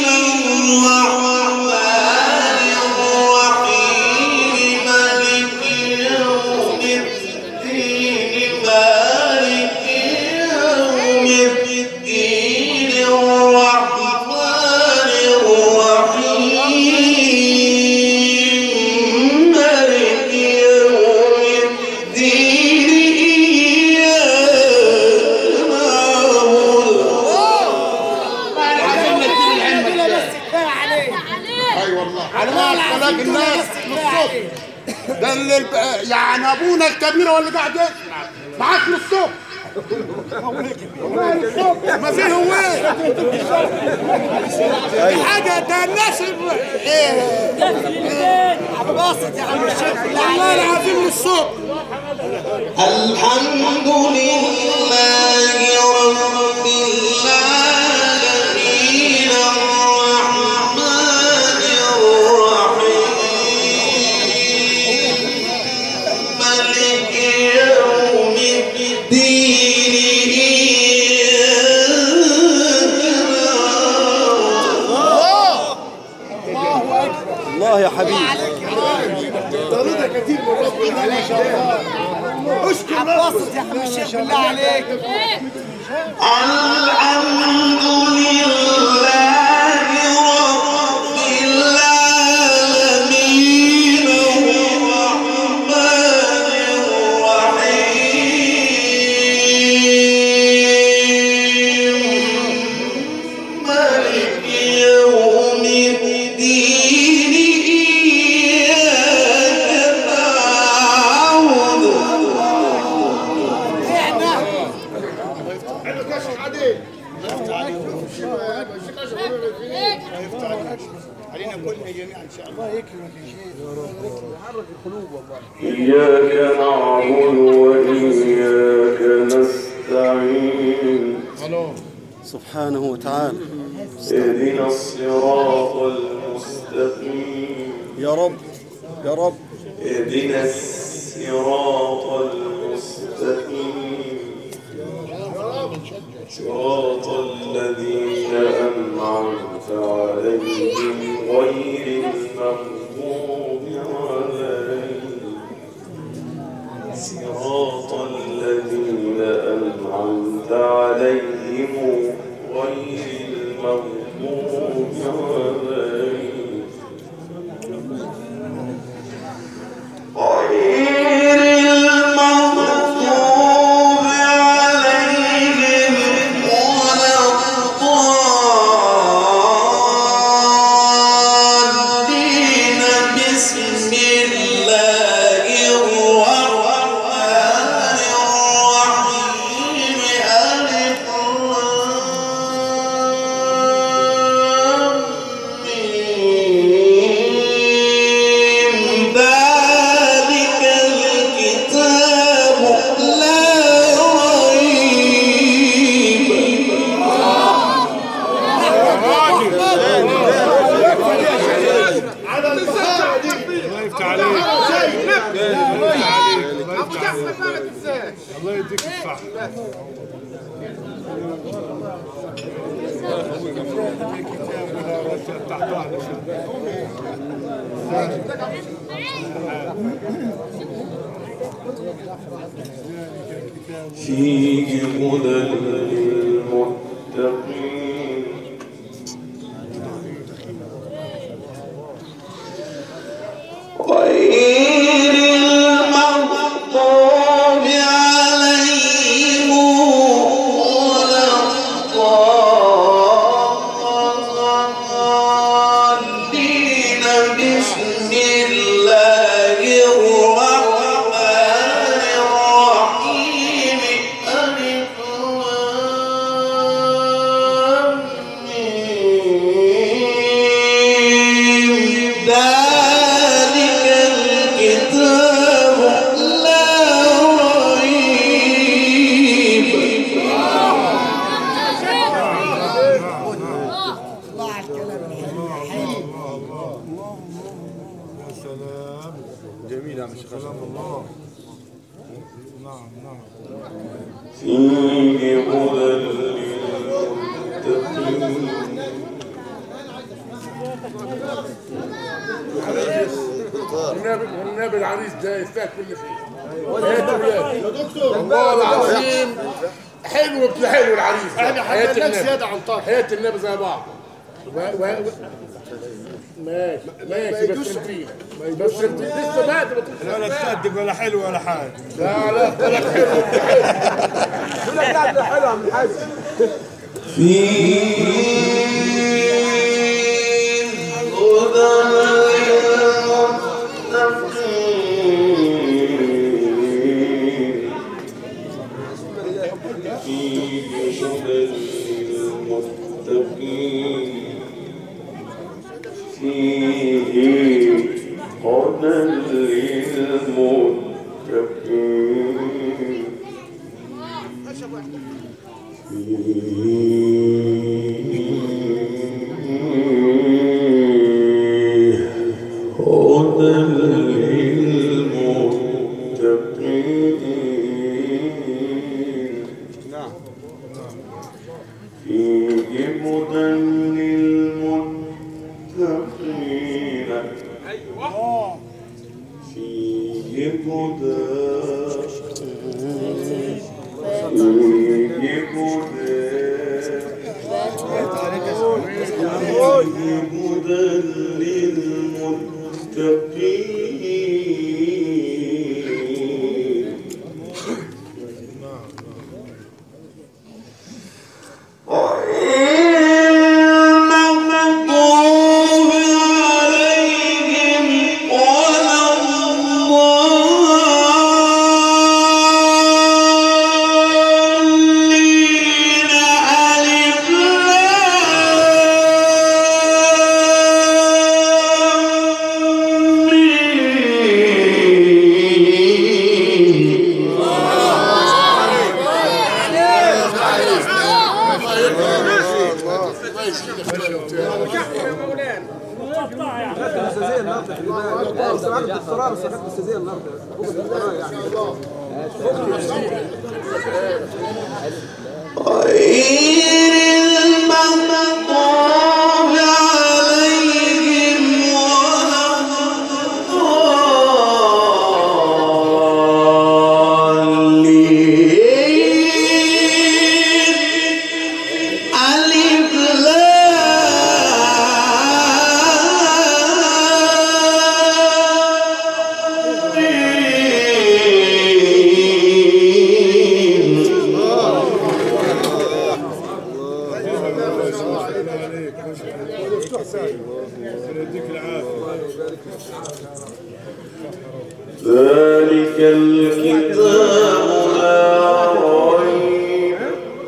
الرحمن الرحيم مالك يوم الدين مالك يوم الدين الرحمن الرحيم مالك يوم الدين إياك اي والله على ما خلق الناس للصبح ده اللي الب- يعني ابونا الكبير هو اللي قاعد يسمع معاك للصبح ما فيه هو ايه حاجه ده الناس ال- ايه ابو باسط يا عم الشيخ والله العظيم للصبح الحمد لله رب العالمين الرحمن الرحيم ملك يوم الدين الله يا حبيبي طريقه كتير من ربنا ما شاء الله اشكر باسط يا عم الشيخ بالله عليك الحمد لله رب العالمين الرحمن الرحيم مالك يوم الدين إياك نعبد حلو كشف عديل علينا كلنا جميعا ان شاء الله يكرمك يا شيخ إياك نعبد وإياك نستعين سبحانه وتعالى اهدنا الصراط المستقيم يا رب يا رب اهدنا الصراط المستقيم صراط الذين أنعمت عليهم غير المغضوب عليهم صراط الذين أنعمت عليهم غير المغضوب عليهم غير المغضوب ابو جعفر ما تنساش الله يديك الصح فيه هدى للمتقين غير المغضوب عليهم ولا الضالين بسم الله الرحمن الرحيم ألف لام ميم. ذلك الكتاب لا ريب يا سلام جميل يا شيخ الله نعم نعم فيه هدى للمتقين والنبي والنبي العريس ده يستاهل كل خير يا دكتور والله العظيم حلو ابن حلو العريس احنا حياة النبي زياده عن طاقه حياة النبي زي بعض و... و... و... ماشي ماشي بس انت بس انت لسه بعد ما تدخل ولا تصدق ولا حلو ولا حاجه لا لا طلع حلو ابن حلو فيه هدى للمتقين فيه هدى للمتقين فيه هدى للمتقين هدى للمتقين نعم فيه هدى للمتقين فيه هدى فيه هدى هدى للمتقين المغضوب عليهم ولا الضالين ألف لام ميم. غير المغضوب عليهم ولا الضالين ألف لام ميم. يديك العافيه ذلك الكتاب لا ريب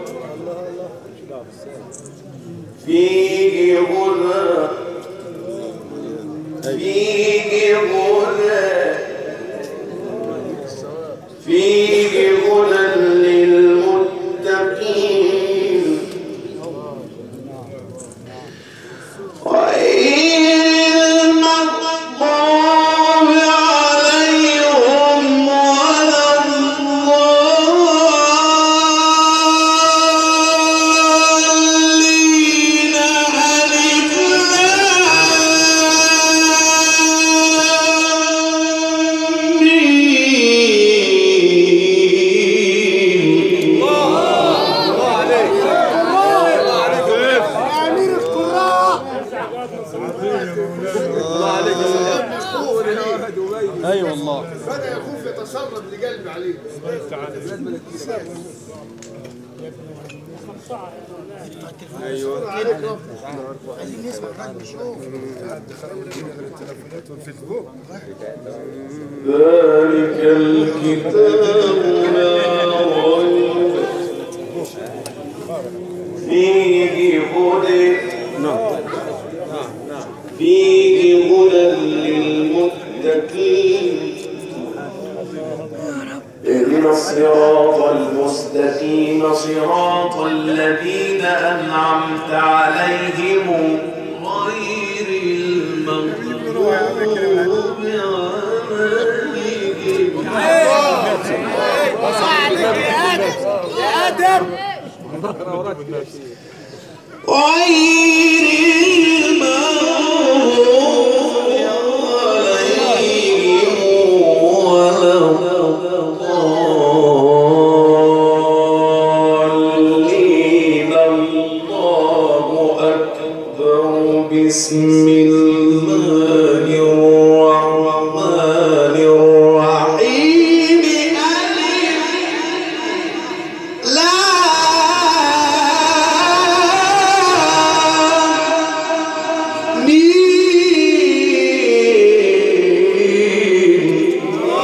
فيه هدى فيه هدى فيه هدى للمتقين غير المغضوب عليهم بدأ يخوف يتسرب لقلبي عليه ايوه عايزين نسمع حاجة نشوف التليفونات والفيسبوك ذلك الكتاب لا ريب فيه هدى فيه هدى للمتقين اهدنا الصراط المستقيم صراط الذين أنعمت عليهم غير المغضوب عليهم غير المغضوب عليهم ولا الضالين الله أكبر بسم الله الرحمن الرحيم ألف لام ميم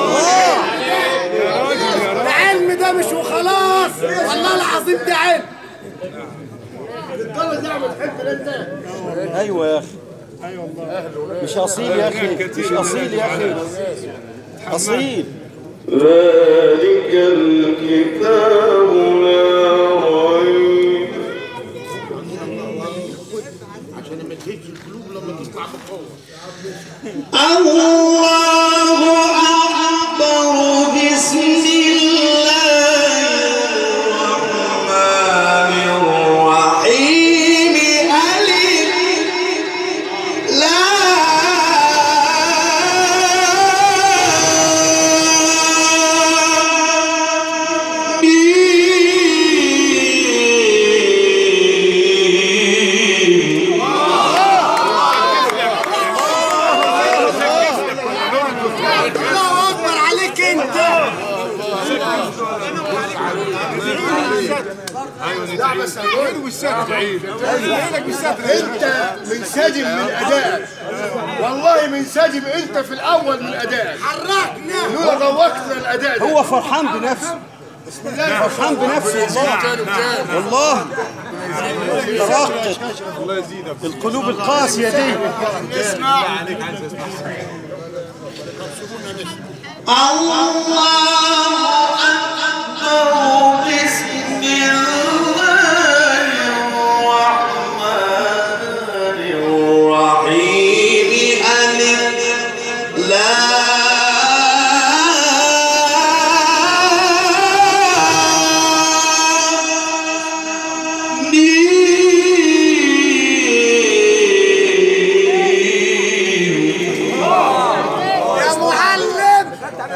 العلم ده مش وخلاص والله العظيم ده علم الطلبة ده ما تحب انت ايوه يا اخي مش اصيل يا اخي مش اصيل يا اخي اصيل ذلك الكتاب لا ريب عشان ما تهدش القلوب لما تسمع بقوة الله أكبر بسم الله الرحمن الرحيم ألف لام ميم الله اكبر عليك انت لا بس هقول انت منسجم من ادائك والله منسجم انت في الاول من ادائك حركنا لولا ذوقت الاداء ده هو فرحان بنفسه فرحان بنفسه والله والله ترقق القلوب القاسية دي الله أكبر بسم الله الرحمن الرحيم ألف لام ميم يا معلم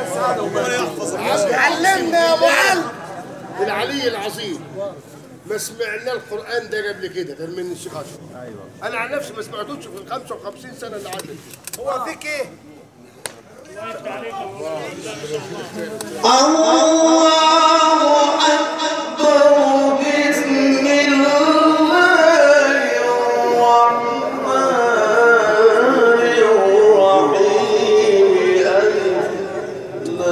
علمنا يا معلم العلي العظيم ما سمعنا القران ده قبل كده غير من الشيخ اشرف ايوه انا عن نفسي ما سمعتوش في ال 55 سنه اللي عدت هو فيك ايه؟ الله أكبر بسم الله الرحمن الرحيم ألف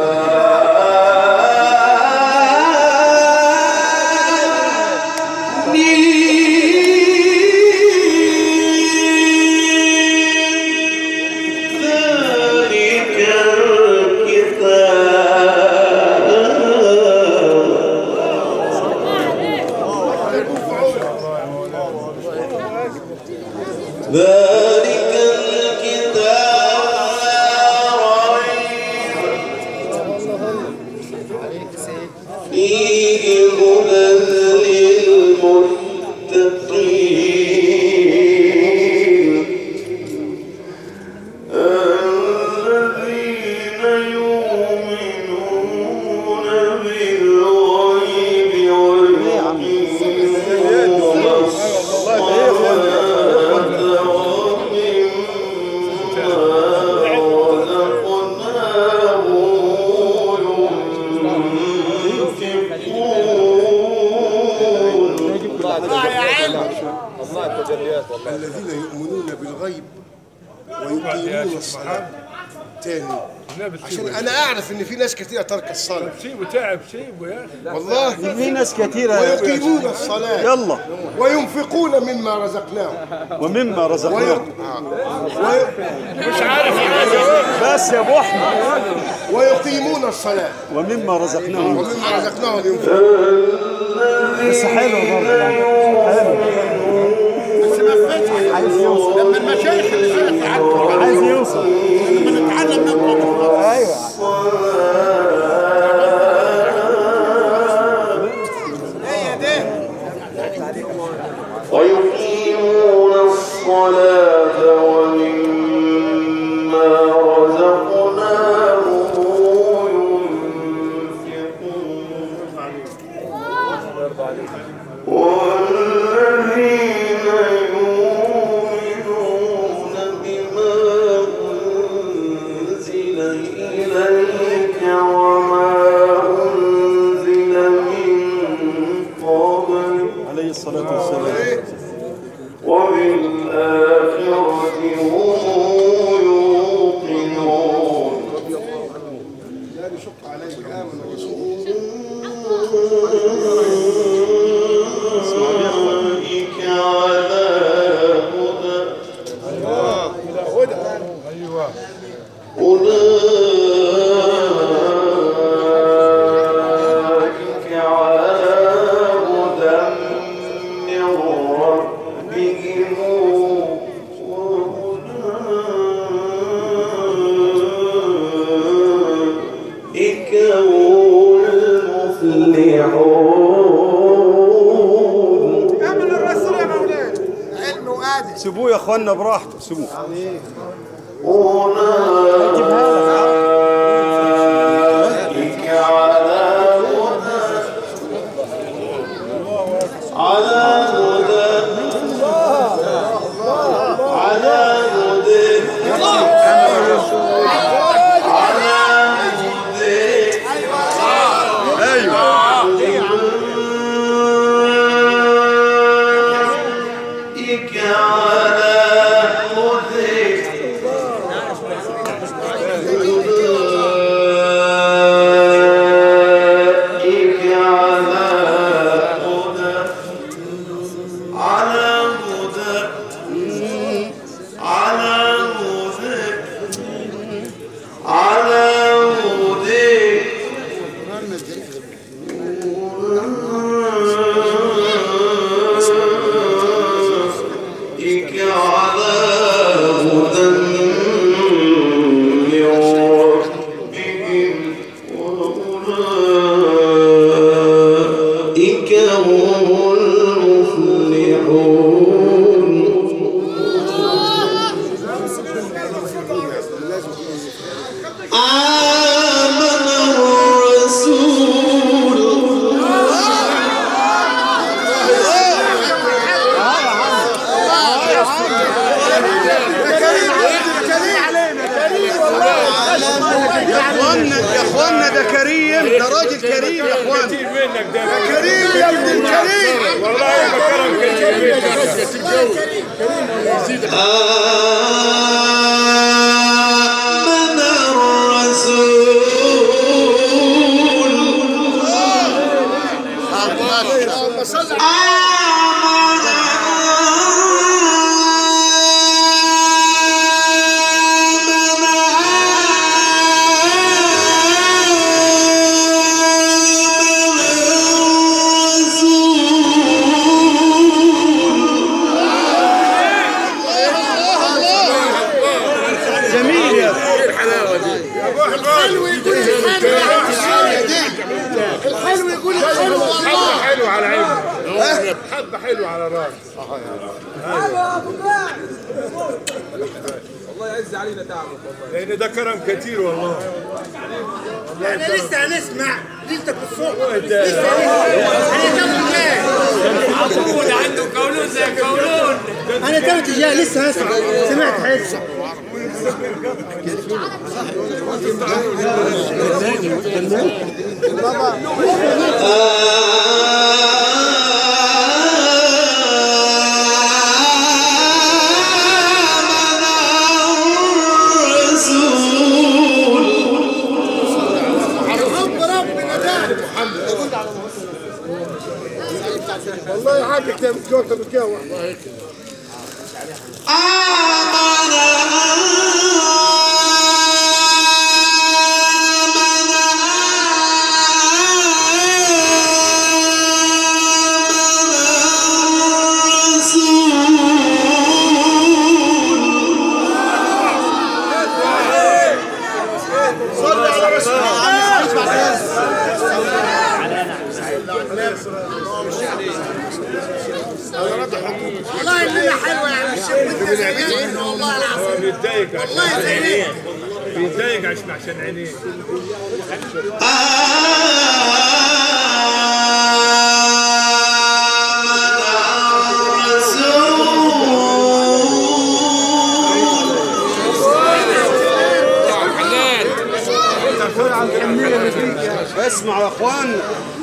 لام ميم ذلك الكتاب ذلك الكتاب لا ريب فيه هدى للمتقين الذين يؤمنون بالغيب ويقيمون الصلاة ومما رزقناهم الذين يؤمنون بالغيب ويقيمون الصلاة تاني عشان انا اعرف ان في ناس كتير ترك الصلاة سيبه تعب سيبه يا اخي والله في ناس كثيرة ويقيمون الصلاة يلا وينفقون مما رزقناهم ومما رزقناهم مش عارف بس يا ابو احمد ويقيمون الصلاة ومما رزقناهم ومما رزقناهم ينفقون بس حلو برضه حلو بس ما فتح عايز يوصل لما المشايخ اللي فاتت عنه عايز يوصل لما نتعلم منهم ايوه ويقيمون الصلاة ومما رزقناهم ينفقون والذين يؤمنون بما أنزل إليك وما أنزل من قبلك عليه الصلاة والسلام وبالآخرة هم يوقنون لا يشق عليك آمن الرسول أولئك على هدى ايوه أولئك على هدى من ربهم وأولئك هم المفلحون آمن الرسول يا مولانا علم وقادر سيبوه يا اخوانا براحته سيبوه أولئك على هدى على هدى على هدى على هدى أولئك على هدى أولئك على هدى على هدى على هدى على هدى أولئك على هدى من ربهم وأولئك هم المفلحون آمن الرسول يا اخوانا يا اخوانا ده كريم ده راجل كريم يا اخوانا كتير منك ده كريم يا ابن الكريم والله ما كرم كتير منك آمن الرسول اللهم صل على جميل يا الحلو يقول الحلو يقول الحلو والله حلو على عيني حبه حلو على راس الله يعز علينا تعبك والله لان ده كرم كتير والله احنا لسه هنسمع ليلتك الصبح وانت- لسه عطول عنده كولون زي كولون انا توت جاي لسه هسمع سمعت حس آمن والله يا حاج كده بتجوز بكيه والله هيك صلي على رسول والله الليله حلوه يا عم الشيخ وانت زعلان والله العظيم بيتضايق والله عشان زعلان عينيه بيتضايق عشان عشان عينيه اسمعوا يا اخوان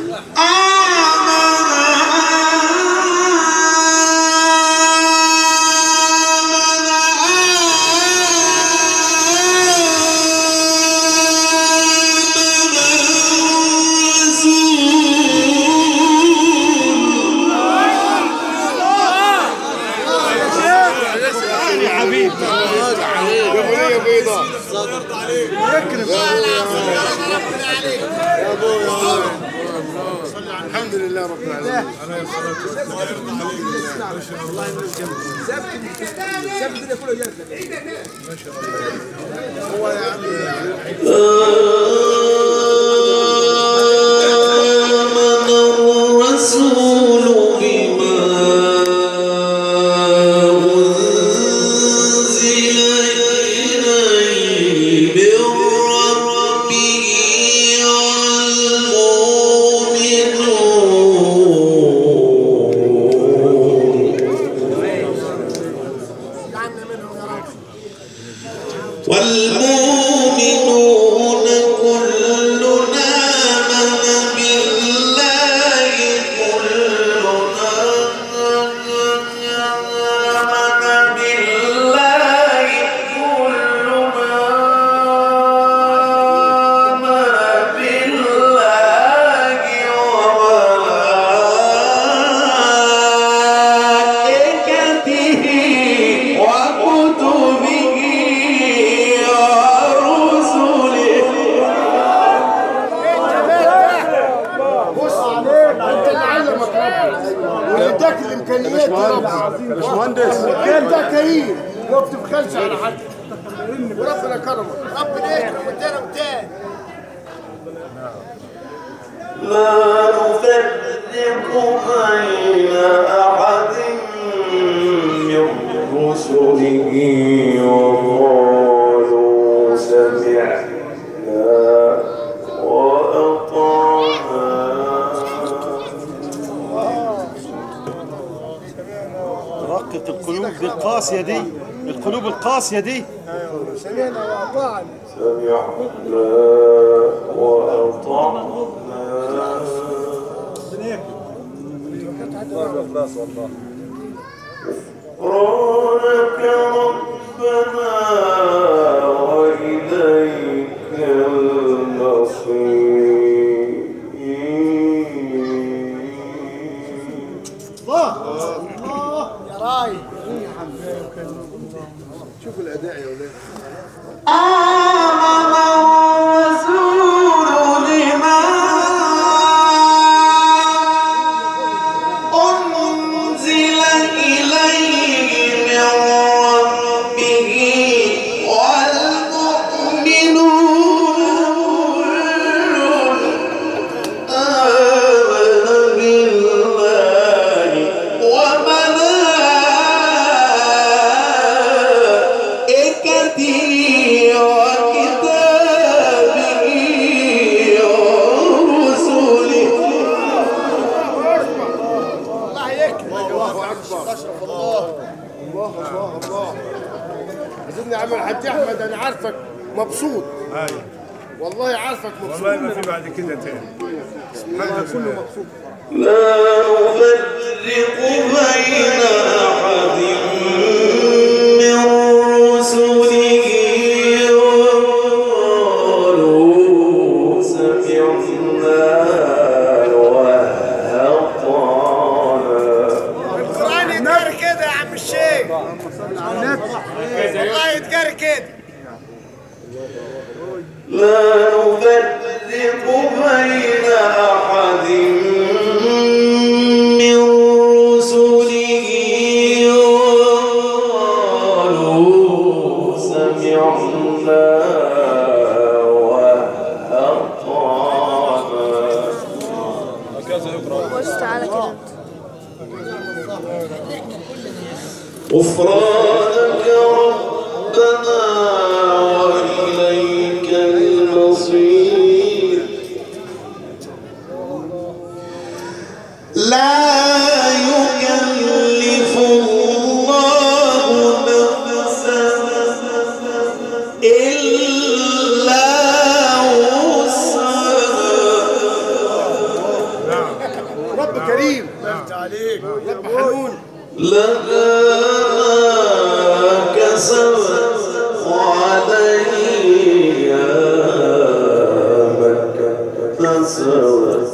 يا حبيبي جمهوريه بيضاء الحمد لله رب العالمين آمن الرسول بما أنزل إليه من ربه والمؤمنون والمؤمنون كلنا آمن بالله كلنا آمن بالله كلنا آمن بالله وملائكته وكتبه ورسله بص انت اللي علمك ربنا واداك الامكانيات يا رب باشمهندس كان ده كريم ما بتبخلش على حد وربنا كرمك ربنا يكرم ادانا وتاني لا نفرق بين أحد من رسله وقالوا سمعنا وأطعنا رقة القلوب دي القاسية دي القلوب القاسية دي سمعنا واطعنا سمعنا وأطعنا غفرانك ربنا وإليك المصير الله يا راي شوفوا الاداء يا ولاد آمن الرسول بما أنزل إليه من ربه والمؤمنون آمن بالله وملائكته وكتابه ورسله الله يكرمك الله اكبر اشرف الله الله الله الله عايزين نعمل حاج احمد انا عارفك مبسوط ايوه والله عارفك مبسوط والله ما في بعد كده تاني الحمد كله لله مبسوط لا نفرق بين أحد من رسله وقالوا سمعنا بين أحد من رسله قالوا سمعنا وأطعنا خش تعالى كده غفرانك ربنا وإليك المصير لا يكلف الله نفسا إلا وسعها رب كريم عليك رب حنون لها ما كسبت وعليها ما اكتسبت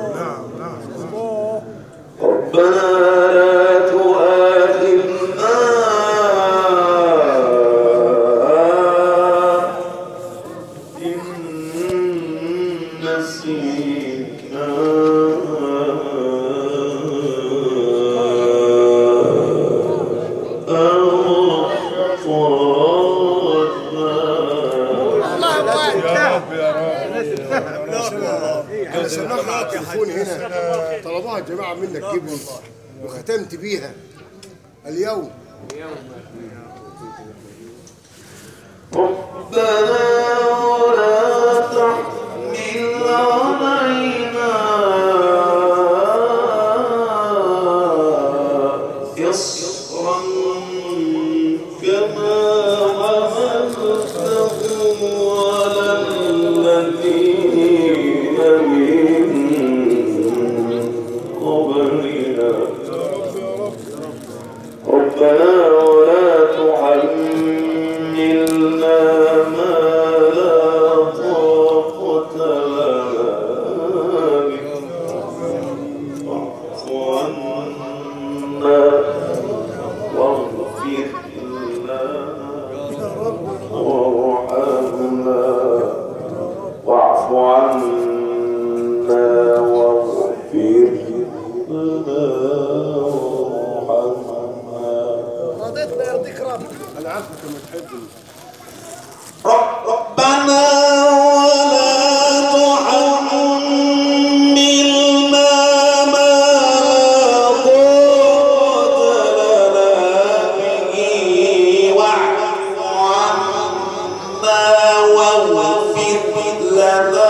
ربنا لا تؤاخذنا إن نسينا أو يا رب يا رب احنا سمعنا على التليفون هنا طلبوها الجماعه منك جبني وختمت بيها اليوم ربنا ولا تحمل علينا إصرا كما حملته على الذين من قبلنا ربنا ولا تحملنا ما لا طاقة لنا به واعف عنا واغفر لنا وارحمنا واعف عنا واغفر لنا وارحمنا رضيتنا يرضيك رب انا عارفك لما تحبني ربنا ولا تحملنا ما لا طاقة لنا به واعف عنا واغفر لنا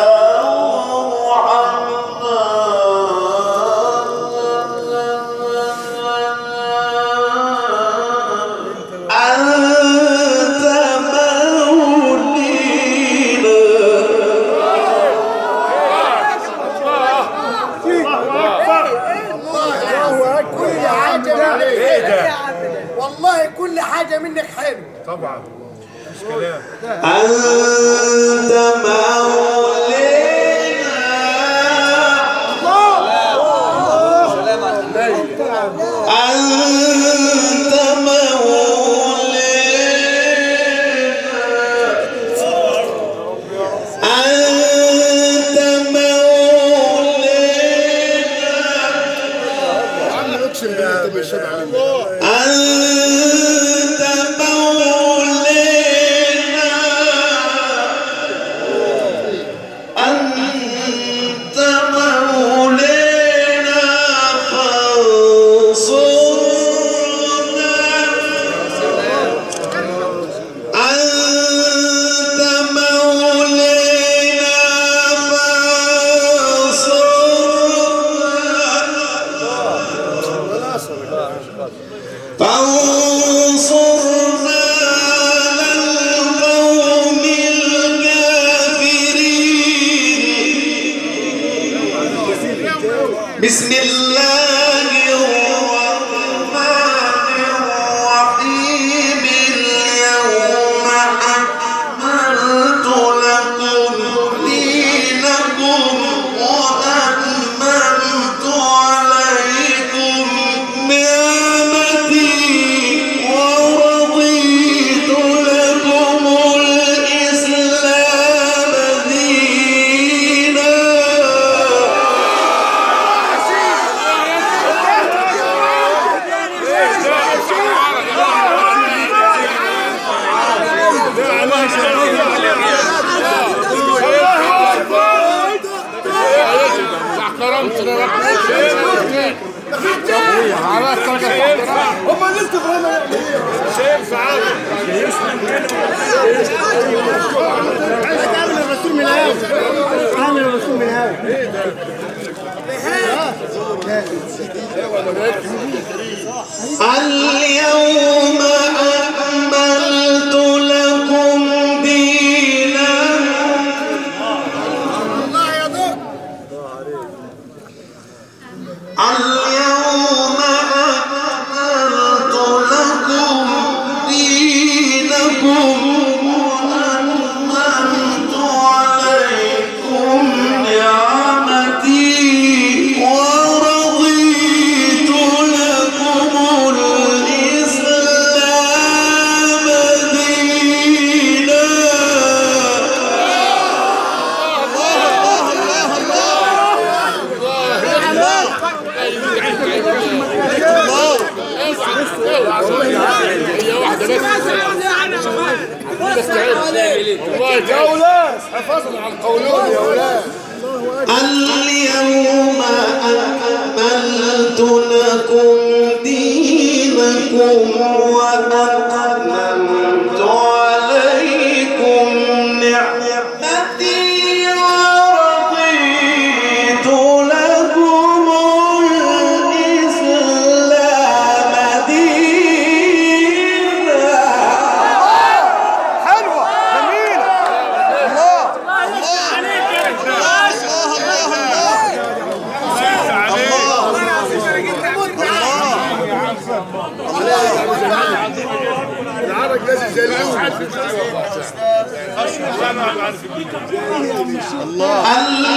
وارحمنا أنت مولينا كل حاجه منك والله كل حاجه منك حلو طبعا مش كلام أنت مولينا أنت مولينا أنت مولينا يا عم اقسم بالله انت مش سامع مني أنت مولينا أنت مولينا فانصرنا أنت مولينا فانصرنا فانصرنا على القوم الكافرين بسم الله الرحمن الرحيم اليوم أكملت لكم دينكم وأتممت عليكم نعمتي ورضيت لكم الإسلام دينا هم اللي انت فاهمها اعمل الرسول من الهوا اعمل الرسول من الهوا اليوم أكملت لكم دينكم اليوم أكملت لكم دينكم وأتممت عليكم نعمتي ورضيت لكم الإسلام دينا هي واحدة بس والله يا ولاد حفظنا على القولون يا ولاد اليوم أكملت لكم دينكم وأتممت عليكم نعمتي ورضيت لكم الإسلام دينا حلوة جميلة الله العرق لازم زي العود اليوم